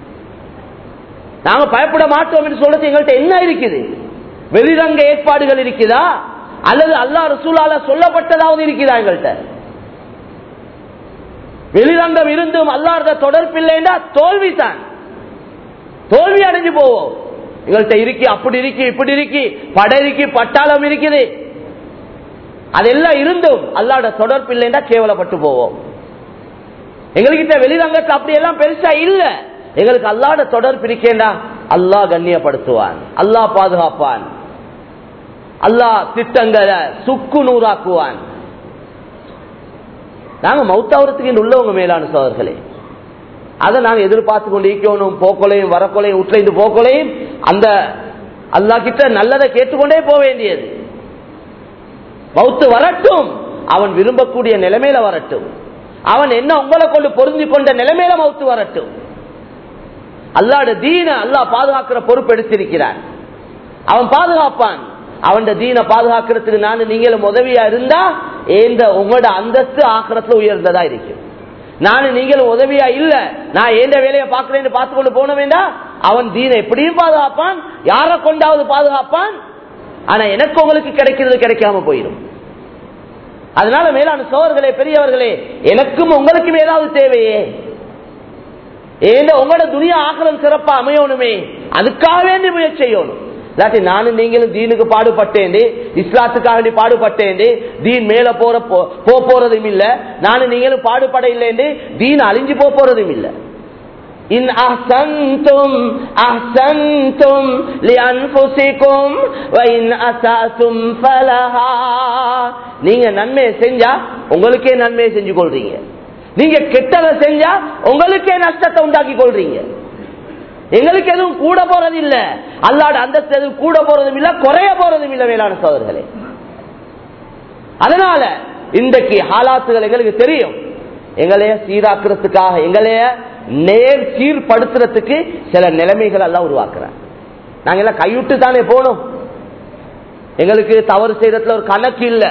நாங்க பயப்பட மாட்டோம் என்று சொல்றது எங்கள்கிட்ட என்ன இருக்குது வெளிரங்க ஏற்பாடுகள் இருக்குதா அல்லது அல்லா ரசூலால சொல்லப்பட்டதாவது இருக்குதா எங்கள்கிட்ட வெளிரங்கம் இருந்தும் அல்லாத தொடர்பில்லைன்னா தோல்விதான் தோல்வி அடைஞ்சு போவோம் எங்கள்கிட்ட இருக்கு அப்படி இருக்கு இப்படி இருக்கு படை இருக்கு பட்டாளம் இருக்குது அதெல்லாம் இருந்தும் அல்லாட தொடர்பு இல்லைன்னா கேவலப்பட்டு போவோம் எங்ககிட்ட வெளிரங்கத்தை அப்படி எல்லாம் பெருசா இல்ல எங்களுக்கு அல்லாட தொடர்பு இருக்கேண்டா அல்லாஹ் கண்ணியப்படுத்துவான் அல்லாஹ் பாதுகாப்பான் அல்லாஹ் திட்டங்களை சுக்கு நூறாக்குவான் நாங்க மௌத்தாவரத்துக்கு உள்ளவங்க மேலான சோதர்களே அதை நாங்க எதிர்பார்த்து கொண்டு இருக்கணும் போக்கொலையும் வரக்கொலையும் உட்லைந்து போக்கொலையும் அந்த அல்லா கிட்ட நல்லதை கேட்டுக்கொண்டே போக வேண்டியது மௌத்து வரட்டும் அவன் விரும்பக்கூடிய நிலைமையில வரட்டும் அவன் என்ன உங்களை கொண்டு பொருந்தி கொண்ட நிலைமையில மௌத்து வரட்டும் அல்லாட தீன அல்லாஹ் பாதுகாக்கிற பொறுப்பு எடுத்திருக்கிறான் அவன் பாதுகாப்பான் அவன் தீன பாதுகாக்கிறதுக்கு நான் நீங்களும் உதவியா இருந்தா ஏந்த உங்களோட அந்தஸ்து ஆக்கிரத்துல உயர்ந்ததா இருக்கும் நானும் நீங்களும் உதவியா இல்ல நான் ஏந்த வேலையை பார்க்கிறேன்னு பார்த்து கொண்டு போன வேண்டாம் அவன் தீன எப்படியும் பாதுகாப்பான் யாரை கொண்டாவது பாதுகாப்பான் ஆனா எனக்கு உங்களுக்கு கிடைக்கிறது கிடைக்காம போயிடும் அதனால மேலான சோழர்களே பெரியவர்களே எனக்கும் உங்களுக்கும் ஏதாவது தேவையே ஏன்னா உங்களோட துணியா ஆக்கலம் சிறப்பா அமையணுமே அதுக்காக வேண்டி முயற்சி செய்யணும் இல்லாட்டி நானும் நீங்களும் தீனுக்கு பாடுபட்டேன் இஸ்லாத்துக்காக வேண்டி பாடுபட்டேன் தீன் மேல போற போ போ- போறதும் இல்ல நானும் நீங்களும் பாடுபட இல்லைன்னு தீன் அழிஞ்சு போ போறதும் இல்ல இன் அஹ்சன்தும் அஹ்சன்தும் லிஅன்ஃபுசிக்கும் வ இன் அஸஅதும் ஃபலஹா நீங்க நன்மையை செஞ்சா உங்களுக்கே நன்மையை செஞ்சு கொள்றீங்க நீங்க கெட்டதை செஞ்சா உங்களுக்கே நஷ்டத்தை உண்டாக்கி கொள்றீங்க எங்களுக்கு எதுவும் கூட போறது இல்ல அல்லாட அந்தஸ்து எதுவும் கூட போறதும் இல்ல குறைய போறதும் இல்ல வேளாண் சோதர்களே அதனால இன்றைக்கு ஹாலாத்துகள் எங்களுக்கு தெரியும் எங்களைய சீராக்குறதுக்காக எங்களைய நேர் சீர்படுத்துறதுக்கு சில நிலைமைகள் எல்லாம் உருவாக்குறார் நாங்க எல்லாம் கைவிட்டு தானே போனோம் எங்களுக்கு தவறு செய்யறதுல ஒரு கணக்கு இல்ல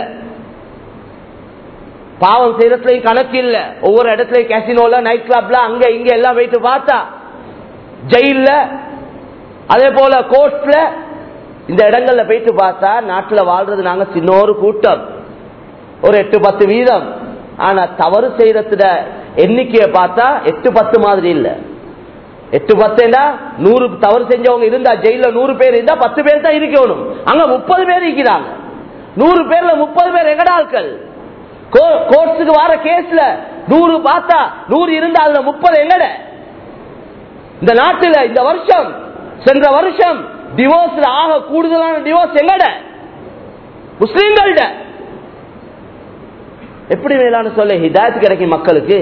பாவம் செய்யறதுலயும் கணக்கு இல்ல ஒவ்வொரு இடத்துலயும் கேசினோல நைட் கிளப்ல அங்க இங்க எல்லாம் போயிட்டு பார்த்தா ஜெயில அதே போல கோர்ட்ல இந்த இடங்கள்ல போயிட்டு பார்த்தா நாட்டுல வாழ்றது நாங்க சின்ன ஒரு கூட்டம் ஒரு எட்டு பத்து வீதம் ஆனா தவறு செய்யறதுல எண்ணிக்கையை பார்த்தா எட்டு பத்து மாதிரி இல்ல எட்டு பத்துண்டா நூறு தவறு செஞ்சவங்க இருந்தா ஜெயில நூறு பேர் இருந்தா பத்து பேர் தான் இருக்கணும் அங்க முப்பது பேர் இருக்கிறாங்க நூறு பேர்ல முப்பது பேர் எங்கட ஆட்கள் கோர்ட்ஸுக்கு வர கேஸ்ல நூறு பார்த்தா நூறு இருந்தா அதுல முப்பது எங்கட இந்த நாட்டுல இந்த வருஷம் சென்ற வருஷம் டிவோர்ஸ்ல ஆக கூடுதலான டிவோர்ஸ் எங்கட முஸ்லீம்கள்ட எப்படி மேலான சொல்ல ஹிதாயத்து கிடைக்கும் மக்களுக்கு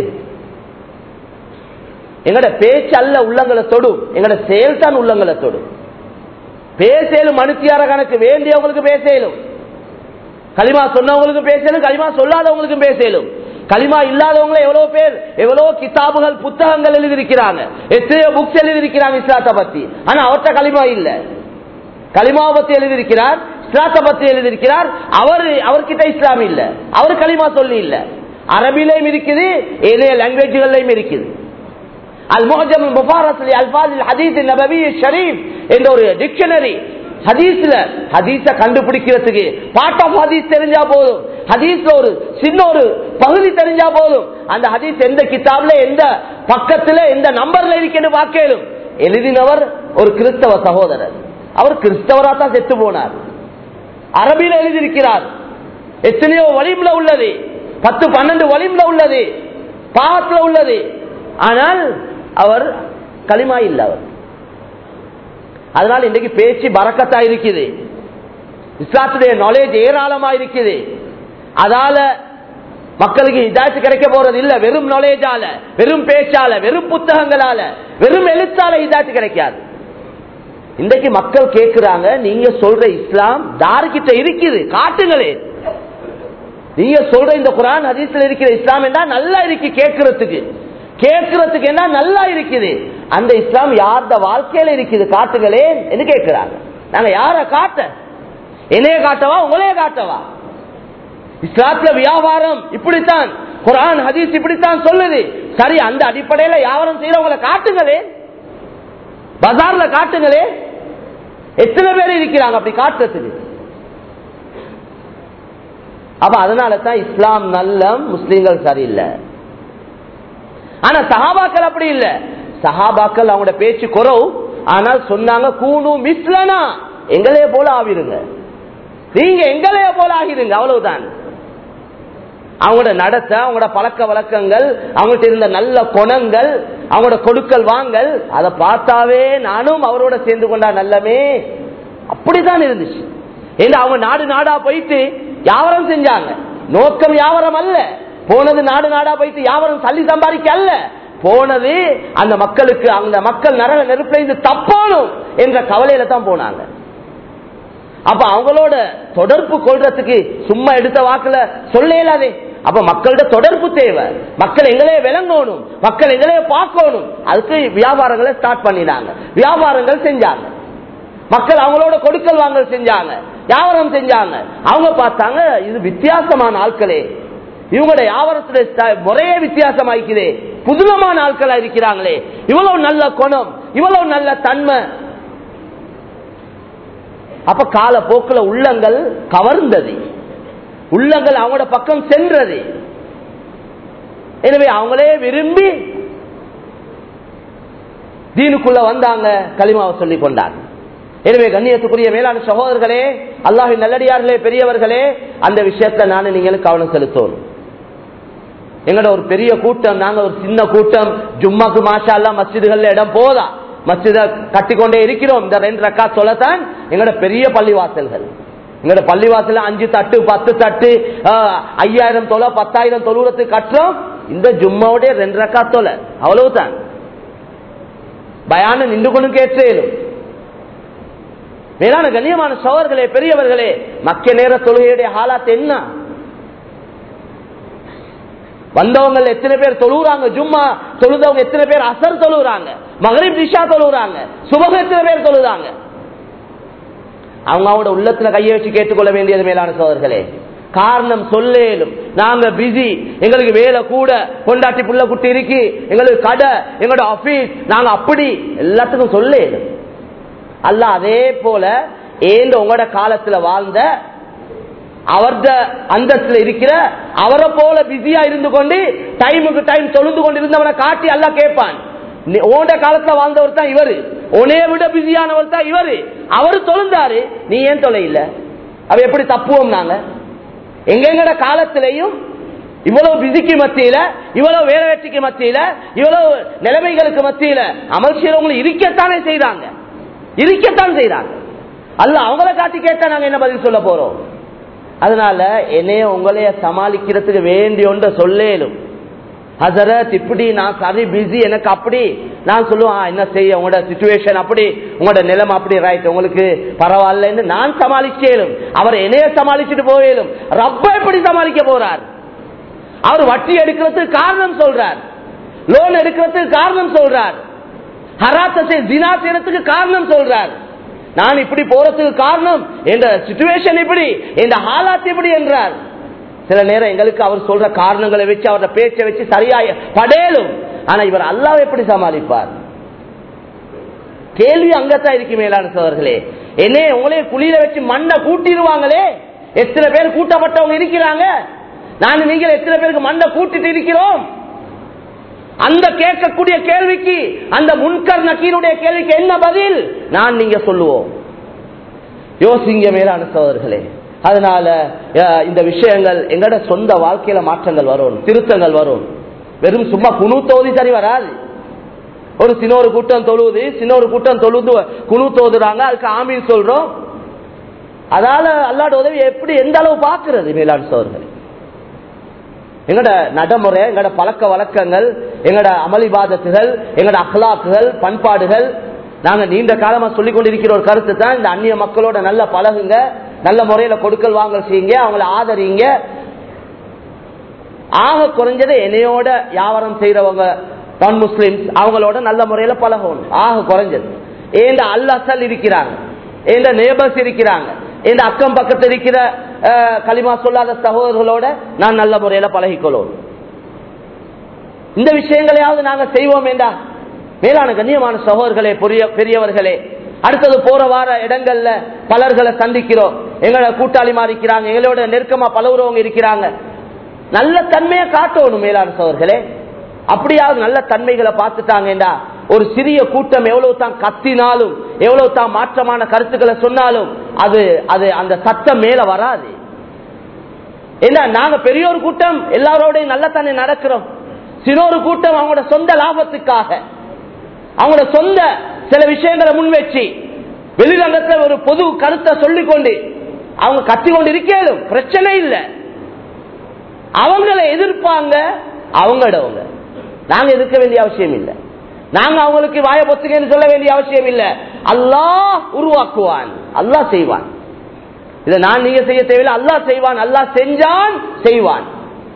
எங்கட பேச்சு அல்ல உள்ளங்களை தொடும் எங்கட செயல் தான் உள்ளங்களை தொடும் பேசலும் மனுஷியார கணக்கு வேண்டியவங்களுக்கு பேசலும் களிமா சொன்னவங்களுக்கு பேசலும் களிமா சொல்லாதவங்களுக்கும் பேசலும் களிமா இல்லாதவங்களை எவ்வளவு பேர் எவ்வளவு கிதாபுகள் புத்தகங்கள் எழுதியிருக்கிறாங்க எத்தனையோ புக்ஸ் எழுதியிருக்கிறாங்க இஸ்லாத்தை பத்தி ஆனா அவர்கிட்ட களிமா இல்ல களிமாவை பத்தி எழுதியிருக்கிறார் இஸ்லாத்தை பத்தி எழுதியிருக்கிறார் அவர் அவர்கிட்ட இஸ்லாம் இல்ல அவர் களிமா சொல்லி இல்ல அரபிலையும் இருக்குது ஏனைய லாங்குவேஜ்கள்லையும் இருக்குது அல் முஹஜம் முபாரஸ் அல்பாஸ் ஹதீஸ் நபவி ஷரீப் என்ற ஒரு டிக்ஷனரி ஹதீஸ்ல ஹதீஸ கண்டுபிடிக்கிறதுக்கு பார்ட் ஆஃப் ஹதீஸ் தெரிஞ்சா போதும் ஹதீஸ்ல ஒரு சின்ன ஒரு பகுதி தெரிஞ்சா போதும் அந்த ஹதீஸ் எந்த கிதாப்ல எந்த பக்கத்துல எந்த நம்பர்ல இருக்குன்னு பார்க்கலும் எழுதினவர் ஒரு கிறிஸ்தவ சகோதரர் அவர் கிறிஸ்தவரா தான் செத்து போனார் அரபியில எழுதியிருக்கிறார் எத்தனையோ வலிம்ல உள்ளது பத்து பன்னெண்டு வலிம்ல உள்ளது பாகத்துல உள்ளது ஆனால் அவர் களிமா இல்ல அவர் அதனால இன்றைக்கு பேச்சு பறக்கத்தா இருக்குது இஸ்லாத்துடைய நாலேஜ் ஏராளமா இருக்குது அதால மக்களுக்கு இதாச்சு கிடைக்க போறது இல்ல வெறும் நாலேஜால வெறும் பேச்சால வெறும் புத்தகங்களால வெறும் எழுத்தால இதாச்சு கிடைக்காது இன்றைக்கு மக்கள் கேட்கிறாங்க நீங்க சொல்ற இஸ்லாம் தாருக்கிட்ட இருக்குது காட்டுங்களே நீங்க சொல்ற இந்த குரான் ஹதீஸ்ல இருக்கிற இஸ்லாம் என்ன நல்லா இருக்கு கேட்கறதுக்கு கேட்கறதுக்கு என்ன நல்லா இருக்குது அந்த இஸ்லாம் யார்த வாழ்க்கையில இருக்குது காட்டுங்களே என்று கேட்கிறாங்க நாங்க யார காட்ட என்னைய காட்டவா உங்களைய காட்டவா இஸ்லாத்துல வியாபாரம் இப்படித்தான் குரான் ஹதீஸ் இப்படித்தான் சொல்லுது சரி அந்த அடிப்படையில வியாபாரம் செய்யறவங்களை காட்டுங்களே பஜார்ல காட்டுங்களே எத்தனை பேர் இருக்கிறாங்க அப்படி காட்டுறதுக்கு அப்ப அதனால தான் இஸ்லாம் நல்ல முஸ்லீம்கள் சரியில்லை ஆனா சஹாபாக்கள் அப்படி இல்ல சஹாபாக்கள் அவங்களோட பேச்சு குறவு ஆனால் சொன்னாங்க கூணு மிஸ்லனா எங்களைய போல ஆவிருங்க நீங்க எங்களைய போல ஆகிருங்க அவ்வளவுதான் அவங்களோட நடத்த அவங்களோட பழக்க வழக்கங்கள் அவங்கள்ட்ட இருந்த நல்ல குணங்கள் அவங்களோட கொடுக்கல் வாங்கல் அதை பார்த்தாவே நானும் அவரோட சேர்ந்து கொண்டா நல்லமே அப்படிதான் இருந்துச்சு ஏன்னா அவங்க நாடு நாடா போயிட்டு யாவரம் செஞ்சாங்க நோக்கம் யாவரம் அல்ல போனது நாடு நாடா போயிட்டு யாவரும் சல்லி சம்பாதிக்க அல்ல போனது அந்த மக்களுக்கு அந்த மக்கள் நரக நெருப்பிலிருந்து தப்போனும் என்ற கவலையில தான் போனாங்க அப்ப அவங்களோட தொடர்பு கொள்றதுக்கு சும்மா எடுத்த வாக்குல சொல்ல இயலாதே அப்ப மக்கள்கிட்ட தொடர்பு தேவை மக்கள் எங்களையே விளங்கணும் மக்கள் எங்களையே பார்க்கணும் அதுக்கு வியாபாரங்களை ஸ்டார்ட் பண்ணினாங்க வியாபாரங்கள் செஞ்சாங்க மக்கள் அவங்களோட கொடுக்கல் வாங்கல் செஞ்சாங்க வியாபாரம் செஞ்சாங்க அவங்க பார்த்தாங்க இது வித்தியாசமான ஆட்களே இவங்களோட வியாபாரத்துல முறையே வித்தியாசமாய்க்குதே புதுமமான ஆட்களா இருக்கிறாங்களே இவ்வளவு நல்ல குணம் இவ்வளவு நல்ல தன்மை அப்ப கால போக்குல உள்ளங்கள் கவர்ந்தது உள்ளங்கள் அவங்களோட பக்கம் சென்றது எனவே அவங்களே விரும்பி தீனுக்குள்ள வந்தாங்க களிமாவை சொல்லிக் கொண்டாங்க எனவே கண்ணியத்துக்குரிய மேலான சகோதரர்களே அல்லாஹின் நல்லடியார்களே பெரியவர்களே அந்த விஷயத்துல நானும் நீங்களும் கவனம் செலுத்தணும் எங்கட ஒரு பெரிய கூட்டம் நாங்க ஒரு சின்ன கூட்டம் ஜும்மாக்கு மாஷா எல்லாம் மஸ்ஜிதுகள்ல இடம் போதா மஸ்ஜித கட்டிக்கொண்டே இருக்கிறோம் இந்த ரெண்டு ரக்கா சொல்லத்தான் எங்கட பெரிய பள்ளிவாசல்கள் எங்கட பள்ளிவாசல அஞ்சு தட்டு பத்து தட்டு ஐயாயிரம் தொலை பத்தாயிரம் தொழுவத்துக்கு கட்டுறோம் இந்த ஜும்மாவுடைய ரெண்டு ரக்கா தொலை அவ்வளவுதான் பயான நின்று கொண்டு கேட்டேனும் மேலான கண்ணியமான சோழர்களே பெரியவர்களே மக்க நேர தொழுகையுடைய ஹாலாத் என்ன வந்தவங்க எத்தனை பேர் தொழுகிறாங்க ஜும்மா தொழுதவங்க எத்தனை பேர் அசர் தொழுகிறாங்க மகரிப் நிஷா தொழுகிறாங்க சுபகம் எத்தனை பேர் தொழுகிறாங்க அவங்க அவங்களோட உள்ளத்துல கையை வச்சு கேட்டுக்கொள்ள வேண்டியது மேலான சோதர்களே காரணம் சொல்லேலும் நாங்க பிஸி எங்களுக்கு வேலை கூட கொண்டாட்டி புள்ள குட்டி இருக்கு எங்களுக்கு கடை எங்களோட ஆபீஸ் நாங்க அப்படி எல்லாத்துக்கும் சொல்லேலும் அல்ல அதே போல ஏந்த உங்களோட காலத்துல வாழ்ந்த அவர்த அந்தஸ்துல இருக்கிற அவரை போல பிஸியா இருந்து கொண்டு டைமுக்கு டைம் தொழுந்து கொண்டு இருந்தவனை காட்டி அல்ல கேட்பான் நீ ஓண்ட காலத்துல வாழ்ந்தவர் தான் இவரு உனைய விட பிஸியானவர் தான் இவரு அவரு தொழுந்தாரு நீ ஏன் தொலை இல்ல அவ எப்படி தப்புவோம் நாங்க எங்கெங்கட காலத்திலையும் இவ்வளவு பிஸிக்கு மத்தியில இவ்வளவு வேலை வெற்றிக்கு மத்தியில இவ்வளவு நிலைமைகளுக்கு மத்தியில அமல் செய்யறவங்களும் இருக்கத்தானே செய்யறாங்க இருக்கத்தான் செய்யறாங்க அல்ல அவங்கள காட்டி கேட்டா நாங்க என்ன பதில் சொல்ல போறோம் அதனால என்னைய உங்களைய சமாளிக்கிறதுக்கு வேண்டிய ஒன்ற சொல்லேலும் ஹசரத் இப்படி நான் சரி பிஸி எனக்கு அப்படி நான் சொல்லுவேன் "ஆ, என்ன செய்ய உங்களோட சுச்சுவேஷன் அப்படி உங்களோட நிலைமை அப்படி ரைட் உங்களுக்கு பரவாயில்லன்னு நான் சமாளிச்சேலும் அவர் என்னைய சமாளிச்சுட்டு போவேலும் ரப்ப எப்படி சமாளிக்க போறார் அவர் வட்டி எடுக்கிறதுக்கு காரணம் சொல்றார் லோன் எடுக்கிறதுக்கு காரணம் சொல்றார் ஹராத்தத்தை தினா செய்யறதுக்கு காரணம் சொல்றார் நான் இப்படி போறதுக்கு காரணம் என்ற சுச்சுவேஷன் இப்படி இந்த ஹாலாத் இப்படி என்றார் சில நேரம் எங்களுக்கு அவர் சொல்ற காரணங்களை வச்சு அவரோட பேச்சை வச்சு சரியாய படேலும் ஆனா இவர் அல்லாஹ் எப்படி சமாளிப்பார் கேள்வி அங்கத்தான் இருக்கு மேலான சோதர்களே என்னே உங்களே குளியில வச்சு மண்ணை கூட்டிடுவாங்களே எத்தனை பேர் கூட்டப்பட்டவங்க இருக்கிறாங்க நான் நீங்கள் எத்தனை பேருக்கு மண்ணை கூட்டிட்டு இருக்கிறோம் அந்த கேட்கக்கூடிய கேள்விக்கு அந்த முன்கர் நக்கீருடைய கேள்விக்கு என்ன பதில் நான் நீங்க சொல்லுவோம் யோசிங்க மேலான சோதர்களே அதனால அஹ், இந்த விஷயங்கள் எங்கட சொந்த வாழ்க்கையில மாற்றங்கள் வரும் திருத்தங்கள் வரும் வெறும் சும்மா குணு தோதி சரி வராது ஒரு சின்னொரு கூட்டம் தொழுவுது சின்னொரு கூட்டம் தொழுது குணு தோதுறாங்க அதுக்கு ஆமீன் சொல்றோம் அதால அல்லாட உதவி எப்படி எந்த அளவு பாக்குறது மேலாண் சோதர்கள் எங்கட நடைமுறை எங்கட பழக்க வழக்கங்கள் எங்கட அமளிபாதத்துகள் எங்கட அஹ்லாக்குகள் பண்பாடுகள் நாங்க நீண்ட காலமா சொல்லிக் கொண்டிருக்கிற ஒரு கருத்து தான் இந்த அந்நிய மக்களோட நல்ல பழகுங்க நல்ல முறையில கொடுக்கல் வாங்கல் செய்யுங்க அவங்கள ஆதரிங்க ஆக குறைஞ்சது என்னையோட வியாபாரம் செய்யறவங்க நான் முஸ்லிம்ஸ் அவங்களோட நல்ல முறையில பழகணும் ஆக குறைஞ்சது ஏண்ட அல் அசல் இருக்கிறாங்க ஏண்ட நேபர்ஸ் இருக்கிறாங்க ஏண்ட அக்கம் பக்கத்தில் இருக்கிற அஹ், களிமா சொல்லாத சகோதரர்களோட நான் நல்ல முறையில பழகிக்கொள்ளும் இந்த விஷயங்களையாவது நாங்க செய்வோம் என்றா மேலான கண்ணியமான சகோதரர்களே பெரிய- பெரியவர்களே அடுத்தது போற வார இடங்கள்ல பலர்களை சந்திக்கிறோம் எங்களோட கூட்டாளிமா இருக்கிறாங்க எங்களோட நெருக்கமா பழகுறவங்க இருக்கிறாங்க நல்ல தன்மையை காட்டணும் மேலான சகோதரர்களே அப்படியாவது நல்ல தன்மைகளை பார்த்துட்டாங்கடா ஒரு சிறிய கூட்டம் எவ்வளவு தான் கத்தினாலும் எவ்வளவு தான் மாற்றமான கருத்துக்களை சொன்னாலும் அது அது அந்த சத்தம் மேல வராது என்ன நாங்க பெரிய ஒரு கூட்டம் எல்லாரோடையும் நல்ல தானே நடக்கிறோம் சிறொரு கூட்டம் அவங்களோட சொந்த லாபத்துக்காக அவங்களோட சொந்த சில விஷயங்களை முன்வச்சு வெளிரங்கத்துல ஒரு பொது கருத்தை சொல்லிக்கொண்டு அவங்க கத்தி கொண்டு இருக்கேனும் பிரச்சனை இல்லை அவங்கள எதிர்ப்பாங்க அவங்களோட நாங்க எதிர்க்க வேண்டிய அவசியம் இல்லை நாங்க அவங்களுக்கு வாய பொத்துக்கன்னு சொல்ல வேண்டிய அவசியம் இல்லை அல்லாஹ் உருவாக்குவான் அல்லாஹ் செய்வான் இதை நான் நீங்க செய்ய தேவையில்லை அல்லாஹ் செய்வான் அல்லாஹ் செஞ்சான் செய்வான்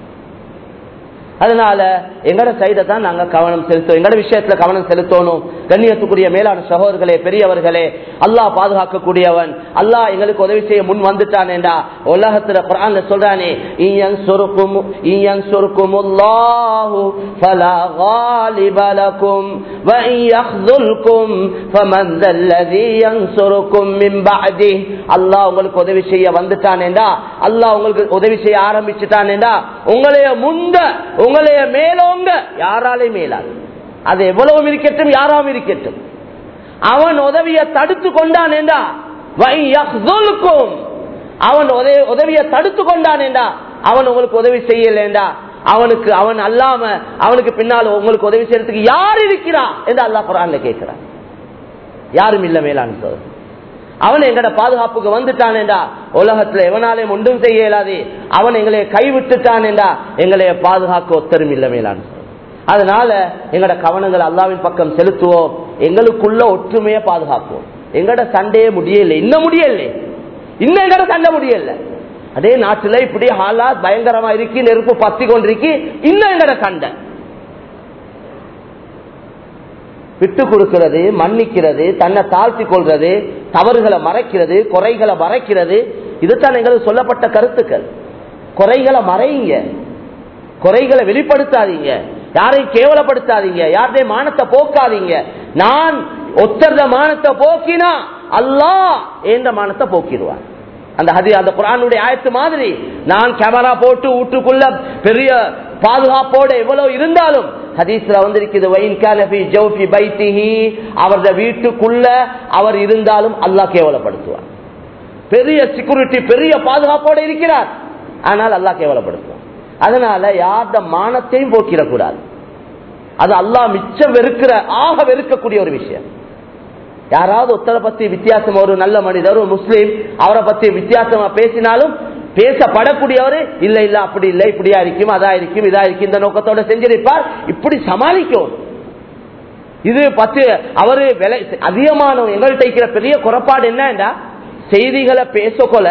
அதனால எங்கட சைட தான் நாங்க கவனம் செலுத்தோம் எங்கட விஷயத்துல கவனம் செலுத்தணும் கண்ணியத்துக்குரிய மேலான சகோதரர்களே பெரியவர்களே அல்லாஹ் பாதுகாக்கக்கூடியவன் அல்லாஹ் எங்களுக்கு உதவி செய்ய முன் வந்துட்டானேண்டா உலகத்துல குரான்ல சொல்றானே ஈயன் சொருக்கும் ஈயன் சொருக்கும் அல்லாஹு ஃபலா غالب لكم وإن يخذلكم فمن ذا الذي ينصركم من بعده அல்லாஹ் உங்களுக்கு உதவி செய்ய வந்துட்டானேண்டா அல்லாஹ் உங்களுக்கு உதவி செய்ய ஆரம்பிச்சுட்டானேண்டா உங்களைய முந்த உங்களைய மேலோங்க யாராலையும் மேலாது அது எவ்வளவு இருக்கட்டும் யாராவும் இருக்கட்டும் அவன் உதவியை தடுத்து கொண்டானேண்டா வை யஹ்துலுக்கும். அவன் உதவி- உதவியை தடுத்து கொண்டானேண்டா அவன் உங்களுக்கு உதவி செய்யலேண்டா அவனுக்கு அவன் அல்லாம அவனுக்கு பின்னால் உங்களுக்கு உதவி செய்யறதுக்கு யார் இருக்கிறா என்று அல்லாஹ் குரான்ல கேட்கிறான் யாரும் இல்ல மேலான சோதரர் அவன் எங்கட பாதுகாப்புக்கு வந்துட்டானேண்டா உலகத்துல எவனாலையும் ஒன்றும் செய்ய இயலாது அவன் எங்களை கைவிட்டுட்டானேண்டா எங்களைய பாதுகாக்க ஒத்தரும் இல்ல மேலான சோதரர். அதனால எங்கட கவனங்கள் அல்லாவின் பக்கம் செலுத்துவோம் எங்களுக்குள்ள ஒற்றுமையை பாதுகாப்போம் எங்கட சண்டையே முடியல இன்னும் முடியல இன்னும் எங்கட சண்டை முடியல அதே நாட்டுல இப்படி ஹாலாத் பயங்கரமா இருக்கு நெருப்பு பத்தி கொண்டிருக்கு இன்னும் எங்கட சண்டை விட்டு கொடுக்கிறது மன்னிக்கிறது தன்னை தாழ்த்தி கொள்றது தவறுகளை மறைக்கிறது குறைகளை மறைக்கிறது இதுதான் எங்களுக்கு சொல்லப்பட்ட கருத்துக்கள் குறைகளை மறையுங்க குறைகளை வெளிப்படுத்தாதீங்க யாரையும் கேவலப்படுத்தாதீங்க யாருடைய மானத்தை போக்காதீங்க நான் ஒத்தர்த மானத்தை போக்கினா அல்லாஹ் என்ற மானத்தை போக்கிடுவான் அந்த ஹதி அந்த குரானுடைய ஆயத்து மாதிரி நான் கேமரா போட்டு வீட்டுக்குள்ள பெரிய பாதுகாப்போட எவ்வளவு இருந்தாலும் ஹதீஸ்ல வந்திருக்குது வைன் கானபி ஜௌஃபி பைத்திஹி அவரது வீட்டுக்குள்ள அவர் இருந்தாலும் அல்லாஹ் கேவலப்படுத்துவார் பெரிய செக்யூரிட்டி பெரிய பாதுகாப்போட இருக்கிறார் ஆனால் அல்லாஹ் கேவலப்படுத்துவார் அதனால யார்த மானத்தையும் போக்கிடக்கூடாது அது அல்லாஹ் மிச்சம் வெறுக்கிற ஆக வெறுக்கக்கூடிய ஒரு விஷயம் யாராவது ஒருத்தரை பத்தி வித்தியாசம் ஒரு நல்ல மனிதர் ஒரு முஸ்லீம் அவரை பத்தி வித்தியாசமா பேசினாலும் பேசப்படக்கூடியவர் இல்ல இல்ல அப்படி இல்ல இப்படியா இருக்கும் அதா இருக்கும் இதா இருக்கும் இந்த நோக்கத்தோட செஞ்சிருப்பார் இப்படி சமாளிக்கும் இது பத்து அவரு விலை அதிகமான எங்கள்கிட்ட இருக்கிற பெரிய குறைபாடு என்னடா செய்திகளை பேசக்கொல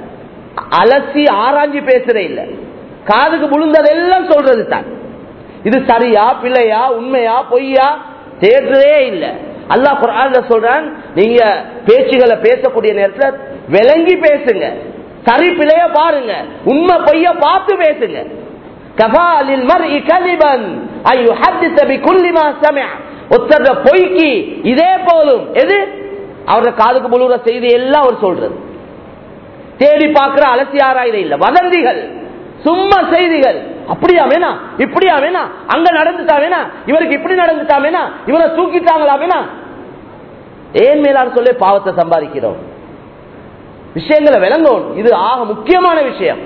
அலசி ஆராய்ஞ்சு பேசுற இல்ல காதுக்கு முழுந்ததெல்லாம் சொல்றது தான் இது சரியா பிள்ளையா உண்மையா பொய்யா தேடுறதே இல்லை அல்லாஹ் குரான்ல சொல்றான் நீங்க பேச்சுகளை பேசக்கூடிய நேரத்துல விளங்கி பேசுங்க சரி பிழைய பாருங்க உண்மை பொய்ய பார்த்து பேசுங்க கபாலில் மர்இ கலிபன் ஐ யுஹத்திஸ பிகுல்லி மா சமிஅ ஒத்தர பொய்க்கு இதே போதும் எது அவரோட காதுக்கு முழுற செய்தி எல்லாம் அவர் சொல்றது தேடி பார்க்கிற அலசி ஆராயில இல்ல வதந்திகள் சும்மா செய்திகள் அப்படியா வேணா இப்படியா வேணா அங்க நடந்துட்டா வேணா இவருக்கு இப்படி நடந்துட்டா வேணா இவரை தூக்கிட்டாங்களா வேணா ஏன் மேலான்னு சொல்லி பாவத்தை சம்பாதிக்கிறோம் விஷயங்களை விளங்கும் இது ஆக முக்கியமான விஷயம்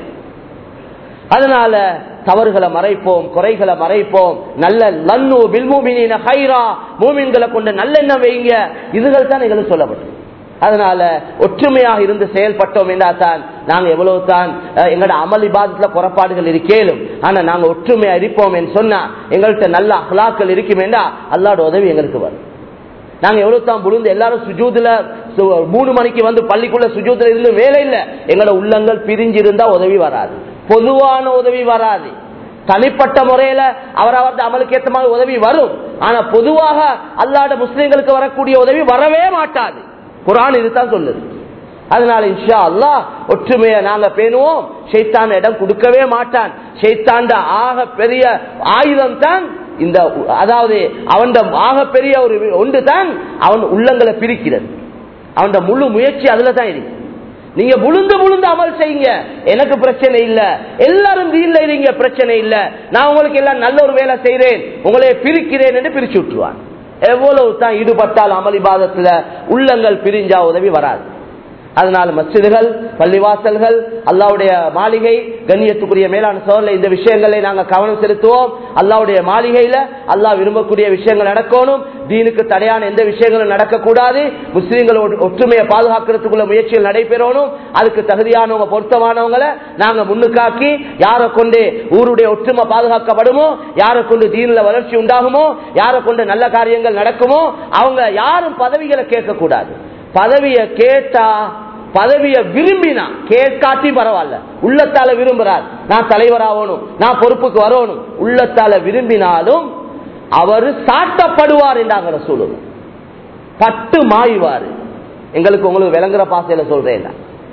அதனால தவறுகளை மறைப்போம் குறைகளை மறைப்போம் நல்ல லன்னு பில்மூமின ஹைரா மூமின்களை கொண்டு நல்லெண்ணம் வைங்க இதுகள் தான் எங்களுக்கு சொல்லப்பட்டது அதனால ஒற்றுமையாக இருந்து செயல்பட்டோம் என்றா தான் நாங்க எவ்வளவு தான் எங்களோட அமல் இபாதத்துல புறப்பாடுகள் இருக்கேலும் ஆனா நாங்க ஒற்றுமையா இருப்போம் என்று சொன்னா எங்கள்கிட்ட நல்ல அஹ்லாக்கள் இருக்கும் என்றா அல்லாட உதவி எங்களுக்கு வரும் நாங்க எவ்வளவு தான் புழுந்து எல்லாரும் சுஜூதுல மூணு மணிக்கு வந்து பள்ளிக்குள்ள சுஜூதுல இருந்து வேலை இல்ல எங்களோட உள்ளங்கள் பிரிஞ்சு இருந்தா உதவி வராது பொதுவான உதவி வராது தனிப்பட்ட முறையில அவரவர் அமலுக்கு ஏற்ற மாதிரி உதவி வரும் ஆனா பொதுவாக அல்லாட முஸ்லிம்களுக்கு வரக்கூடிய உதவி வரவே மாட்டாது குரான் இதுதான் சொல்லுது அதனால இன்ஷா அல்லா ஒற்றுமையை நாங்க பேணுவோம் ஷைத்தான் இடம் கொடுக்கவே மாட்டான் ஷைத்தாண்ட ஆக பெரிய ஆயுதம் தான் இந்த அதாவது அவன் ஆக பெரிய ஒரு ஒன்று தான் அவன் உள்ளங்களை பிரிக்கிறது அவன் முழு முயற்சி அதுல தான் இருக்கு நீங்க முழுந்து முழுந்து அமல் செய்யுங்க எனக்கு பிரச்சனை இல்ல எல்லாரும் தீன்ல இருங்க பிரச்சனை இல்ல நான் உங்களுக்கு எல்லாம் நல்ல ஒரு வேலை செய்யறேன் உங்களை பிரிக்கிறேன் என்று பிரிச்சு விட்டுருவான் எவ்வளவு தான் ஈடுபட்டால் அமளிபாதத்துல உள்ளங்கள் பிரிஞ்சா உதவி வராது அதனால மசிதுகள் பள்ளிவாசல்கள் அல்லாவுடைய மாளிகை கண்ணியத்துக்குரிய மேலான சோழல இந்த விஷயங்களை நாங்க கவனம் செலுத்துவோம் அல்லாவுடைய மாளிகையில அல்லாஹ் விரும்பக்கூடிய விஷயங்கள் நடக்கணும் தீனுக்கு தடையான எந்த விஷயங்களும் நடக்கக்கூடாது முஸ்லீம்களோட ஒற்றுமையை பாதுகாக்கிறதுக்குள்ள முயற்சிகள் நடைபெறணும் அதுக்கு தகுதியானவங்க பொருத்தமானவங்களை நாங்க முன்னுக்காக்கி யாரை கொண்டு ஊருடைய ஒற்றுமை பாதுகாக்கப்படுமோ யாரை கொண்டு தீனில வளர்ச்சி உண்டாகுமோ யாரை கொண்டு நல்ல காரியங்கள் நடக்குமோ அவங்க யாரும் பதவிகளை கேட்கக்கூடாது பதவியை கேட்டா பதவிய விரும்பினா கேட்காட்டி பரவாயில்ல உள்ளத்தால விரும்புறார் நான் தலைவர் ஆகணும் நான் பொறுப்புக்கு வரணும் உள்ளத்தால விரும்பினாலும் அவரு சாட்டப்படுவார் என்றாங்கிற சூழல் பட்டு மாய்வாரு எங்களுக்கு உங்களுக்கு விளங்குற பாசையில சொல்றேன்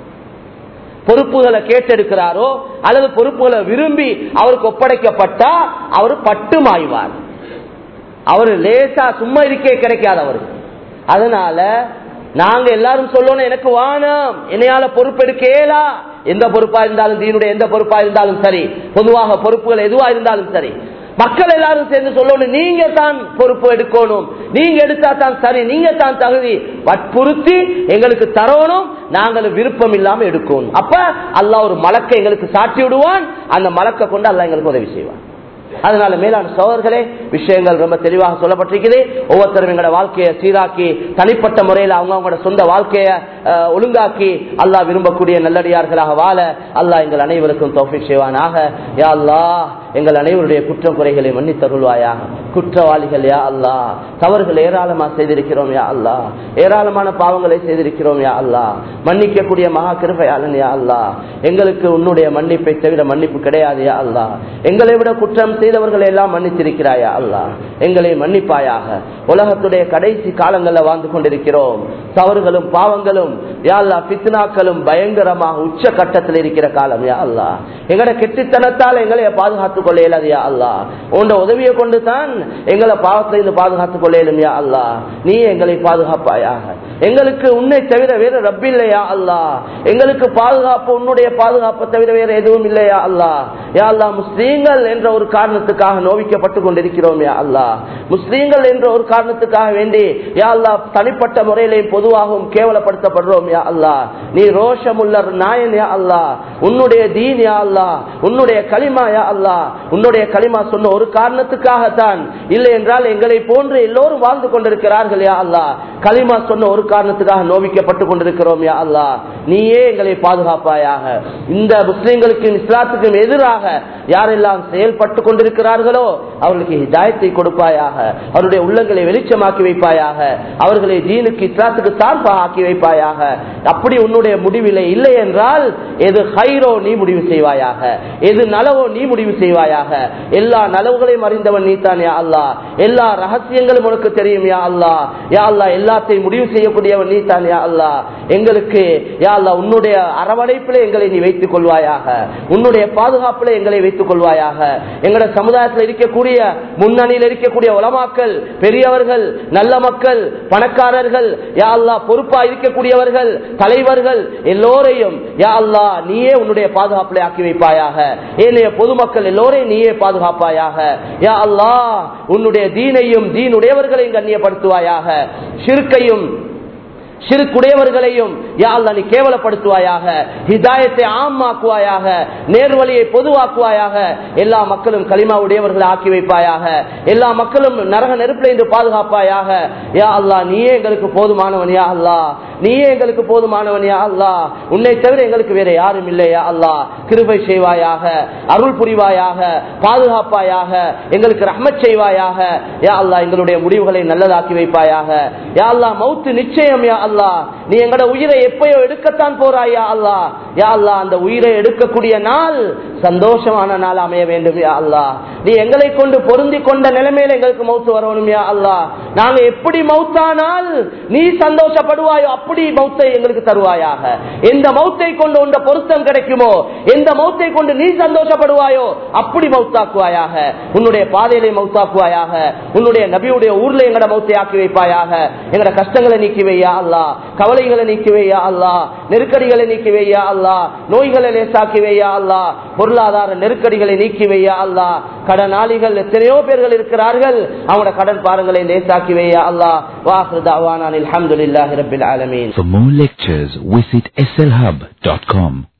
பொறுப்புகளை கேட்டெடுக்கிறாரோ அல்லது பொறுப்புகளை விரும்பி அவருக்கு ஒப்படைக்கப்பட்டா அவர் பட்டு மாய்வார் அவரு லேசா சும்மா இருக்கே கிடைக்காது அவருக்கு அதனால நாங்க எல்லாரும் சொல்லணும் எனக்கு வானம் என்னையால பொறுப்பெடுக்கலா எந்த பொறுப்பா இருந்தாலும் தீனுடைய எந்த பொறுப்பா இருந்தாலும் சரி பொதுவாக பொறுப்புகள் எதுவா இருந்தாலும் சரி மக்கள் எல்லாரும் சேர்ந்து சொல்லணும் நீங்க தான் பொறுப்பு எடுக்கணும் நீங்க எடுத்தா தான் சரி நீங்க தான் தகுதி வற்புறுத்தி எங்களுக்கு தரணும் நாங்கள் விருப்பம் இல்லாம எடுக்கணும் அப்ப அல்லாஹ் ஒரு மலக்கை எங்களுக்கு சாட்டி விடுவான் அந்த மலக்கை கொண்டு அல்லாஹ் எங்களுக்கு உதவி செய்வான் அதனால மேலான சோழர்களே விஷயங்கள் ரொம்ப தெளிவாக சொல்லப்பட்டிருக்குது ஒவ்வொருத்தரும் எங்களோட வாழ்க்கையை சீராக்கி தனிப்பட்ட முறையில் அவங்க அவங்களோட சொந்த வாழ்க்கையை அஹ், ஒழுங்காக்கி அல்லாஹ் விரும்பக்கூடிய நல்லடியார்களாக வாழ அல்லாஹ் எங்கள் அனைவருக்கும் தோஃபிக் செய்வானாக யா அல்லாஹ் எங்கள் அனைவருடைய குற்றம் குறைகளை மன்னித்தருள்வாயாக குற்றவாளிகள் யா அல்லாஹ் தவறுகள் ஏராளமா செய்திருக்கிறோம் யா அல்லாஹ் ஏராளமான பாவங்களை செய்திருக்கிறோம் யா அல்லாஹ் மன்னிக்கக்கூடிய மகா கிருபையாளன் யா அல்லாஹ் எங்களுக்கு உன்னுடைய மன்னிப்பை தவிர மன்னிப்பு கிடையாது யா அல்லாஹ் எங்களை விட குற்றம் செய்தவர்களை எல்லாம் மன்னித்திருக்கிறாயா அல்லாஹ் எங்களை மன்னிப்பாயாக உலகத்துடைய கடைசி காலங்களில் வாழ்ந்து கொண்டிருக்கிறோம் தவறுகளும் பாவங்களும் யா அல்லாஹ் பித்னாக்களும் பயங்கரமாக உச்ச கட்டத்தில் இருக்கிற காலம் யா அல்லாஹ் எங்கட கெட்டித்தனத்தால் எங்களை பாதுகாத்துக் கொள்ள இயலாது யா அல்லாஹ் உண்ட உதவியை கொண்டு தான் எங்களை பாவத்திலிருந்து பாதுகாத்துக் கொள்ள இயலும் யா அல்லாஹ் நீ எங்களை பாதுகாப்பாயாக எங்களுக்கு உன்னை தவிர வேற ரப்பில்லையா அல்லாஹ் எங்களுக்கு பாதுகாப்பு உன்னுடைய பாதுகாப்பை தவிர வேற எதுவும் இல்லையா அல்லாஹ் யா அல்லாஹ் முஸ்லீம்கள் என்ற ஒரு காரணத்துக்காக நோவிக்கப்பட்டு கொண்டிருக்கிறோம் யா அல்லாஹ் முஸ்லீம்கள் என்ற ஒரு காரணத்துக்காக வேண்டி யா அல்லாஹ் தனிப்பட்ட முறையிலையும் பொதுவாகவும் கேவலப்படுத்தப்படுறோம் யா அல்லாஹ் நீ ரோஷமுள்ள நாயன் யா அல்லாஹ் உன்னுடைய தீன் யா அல்லாஹ் உன்னுடைய களிமா யா அல்லாஹ் உன்னுடைய களிமா சொன்ன ஒரு காரணத்துக்காகத்தான் இல்லை என்றால் எங்களை போன்று எல்லோரும் வாழ்ந்து கொண்டிருக்கிறார்கள் யா அல்லாஹ் களிமா சொன்ன ஒரு காரணத்துக்காக நோவிக்கப்பட்டு கொண்டிருக்கிறோம் யா அல்லாஹ் நீயே எங்களை பாதுகாப்பாயாக இந்த முஸ்லிம்களுக்கும் இஸ்லாத்துக்கும் எதிராக யாரெல்லாம் செயல்பட்டு கொண்டிருக்கிறார்களோ அவர்களுக்கு ஹிதாயத்தை கொடுப்பாயாக அவருடைய உள்ளங்களை வெளிச்சமாக்கி வைப்பாயாக அவர்களை தீனுக்கு இஸ்லாத்துக்கு சார்பா ஆக்கி வைப்பாயாக அப்படி உன்னுடைய முடிவில்லை இல்லை என்றால் எது ஹைரோ நீ முடிவு செய்வாயாக எது நலவோ நீ முடிவு செய்வாயாக எல்லா நலவுகளையும் அறிந்தவன் நீதான் யா அல்லாஹ் எல்லா ரகசியங்களும் உனக்கு தெரியும் யா அல்லாஹ் யா அல்லாஹ் எல்லாத்தையும் முடிவு செய்யக்கூடியவன் நீதான் யா அல்லாஹ் எங்களுக்கு யா அல்லாஹ் உன்னுடைய அரவணைப்பிலே எங்களை நீ வைத்துக் கொள்வாயாக உன்னுடைய பாதுகாப்பிலே எங்களை வைத்துக் கொள்வாயாக எங்களுடைய சமுதாயத்தில் இருக்கக்கூடிய முன்னணியில் இருக்கக்கூடிய உலமாக்கள் பெரியவர்கள் நல்ல மக்கள் பணக்காரர்கள் யா அல்லாஹ் பொறுப்பா இருக்கக்கூடியவர்கள் தலைவர்கள் எல்லோரையும் யா அல்லாஹ் நீயே உன்னுடைய பாதுகாப்பிலே ஆக்கி வைப்பாயாக ஏனைய பொதுமக்கள் எல்லோரையும் நீயே பாதுகாப்பாயாக யா அல்லாஹ் உன்னுடைய தீனையும் தீனுடையவர்களையும் கண்ணியப்படுத்துவாயாக ஷிர்கையும் சிறுக்குடையவர்களையும் யாழ்லா நீ கேவலப்படுத்துவாயாக ஹிதாயத்தை ஆமாக்குவாயாக நேர்வழியை பொதுவாக்குவாயாக எல்லா மக்களும் களிமா உடையவர்களை ஆக்கி வைப்பாயாக எல்லா மக்களும் நரக நெருப்பிலிருந்து பாதுகாப்பாயாக யா அல்லா நீயே எங்களுக்கு போதுமானவன் யா அல்லா நீயே எங்களுக்கு போதுமானவன் யா அல்லா உன்னை தவிர எங்களுக்கு வேற யாரும் இல்லையா அல்லா கிருபை செய்வாயாக அருள் புரிவாயாக பாதுகாப்பாயாக எங்களுக்கு ரஹ்மத் செய்வாயாக யா அல்லா எங்களுடைய முடிவுகளை நல்லதாக்கி வைப்பாயாக யா அல்லா மௌத்து நிச்சயம் யா அல்லா நீ எங்கட உயிரை எப்பயோ எடுக்கத்தான் போறாயா அல்லா யா அல்லா அந்த உயிரை எடுக்கக்கூடிய நாள் சந்தோஷமான நாள் அமைய வேண்டும் யா அல்லா நீ எங்களை கொண்டு பொருந்தி கொண்ட நிலைமையில எங்களுக்கு மௌத்து வரணும் யா அல்லா நாங்க எப்படி மௌத்தானால் நீ சந்தோஷப்படுவாயோ அப்படி மௌத்தை எங்களுக்கு தருவாயாக எந்த மௌத்தை கொண்டு உண்ட பொருத்தம் கிடைக்குமோ எந்த மௌத்தை கொண்டு நீ சந்தோஷப்படுவாயோ அப்படி மௌத்தாக்குவாயாக உன்னுடைய பாதையிலே மௌத்தாக்குவாயாக உன்னுடைய நபியுடைய ஊர்ல எங்கட மௌத்தை ஆக்கி வைப்பாயாக எங்கட கஷ்டங்களை நீக்கி வையா அல்லா கவலைகளை நீக்கி வையா அல்லா நெருக்கடிகளை நீக்கி வையா அல்லா நோய்களை லேசாக்கி வையா அல்லா பொருளாதார நெருக்கடிகளை நீக்கி வையா அல்லா கடனாளிகள் எத்தனையோ பேர்கள் இருக்கிறார்கள் அவங்களோட கடன் பாருங்களை லேசாக்கி வையா அல்லா வாஹ்ருதாவானில் அஹமதுல்லாஹி ரபில் ஆலமீன் For more lectures, visit slhub.com.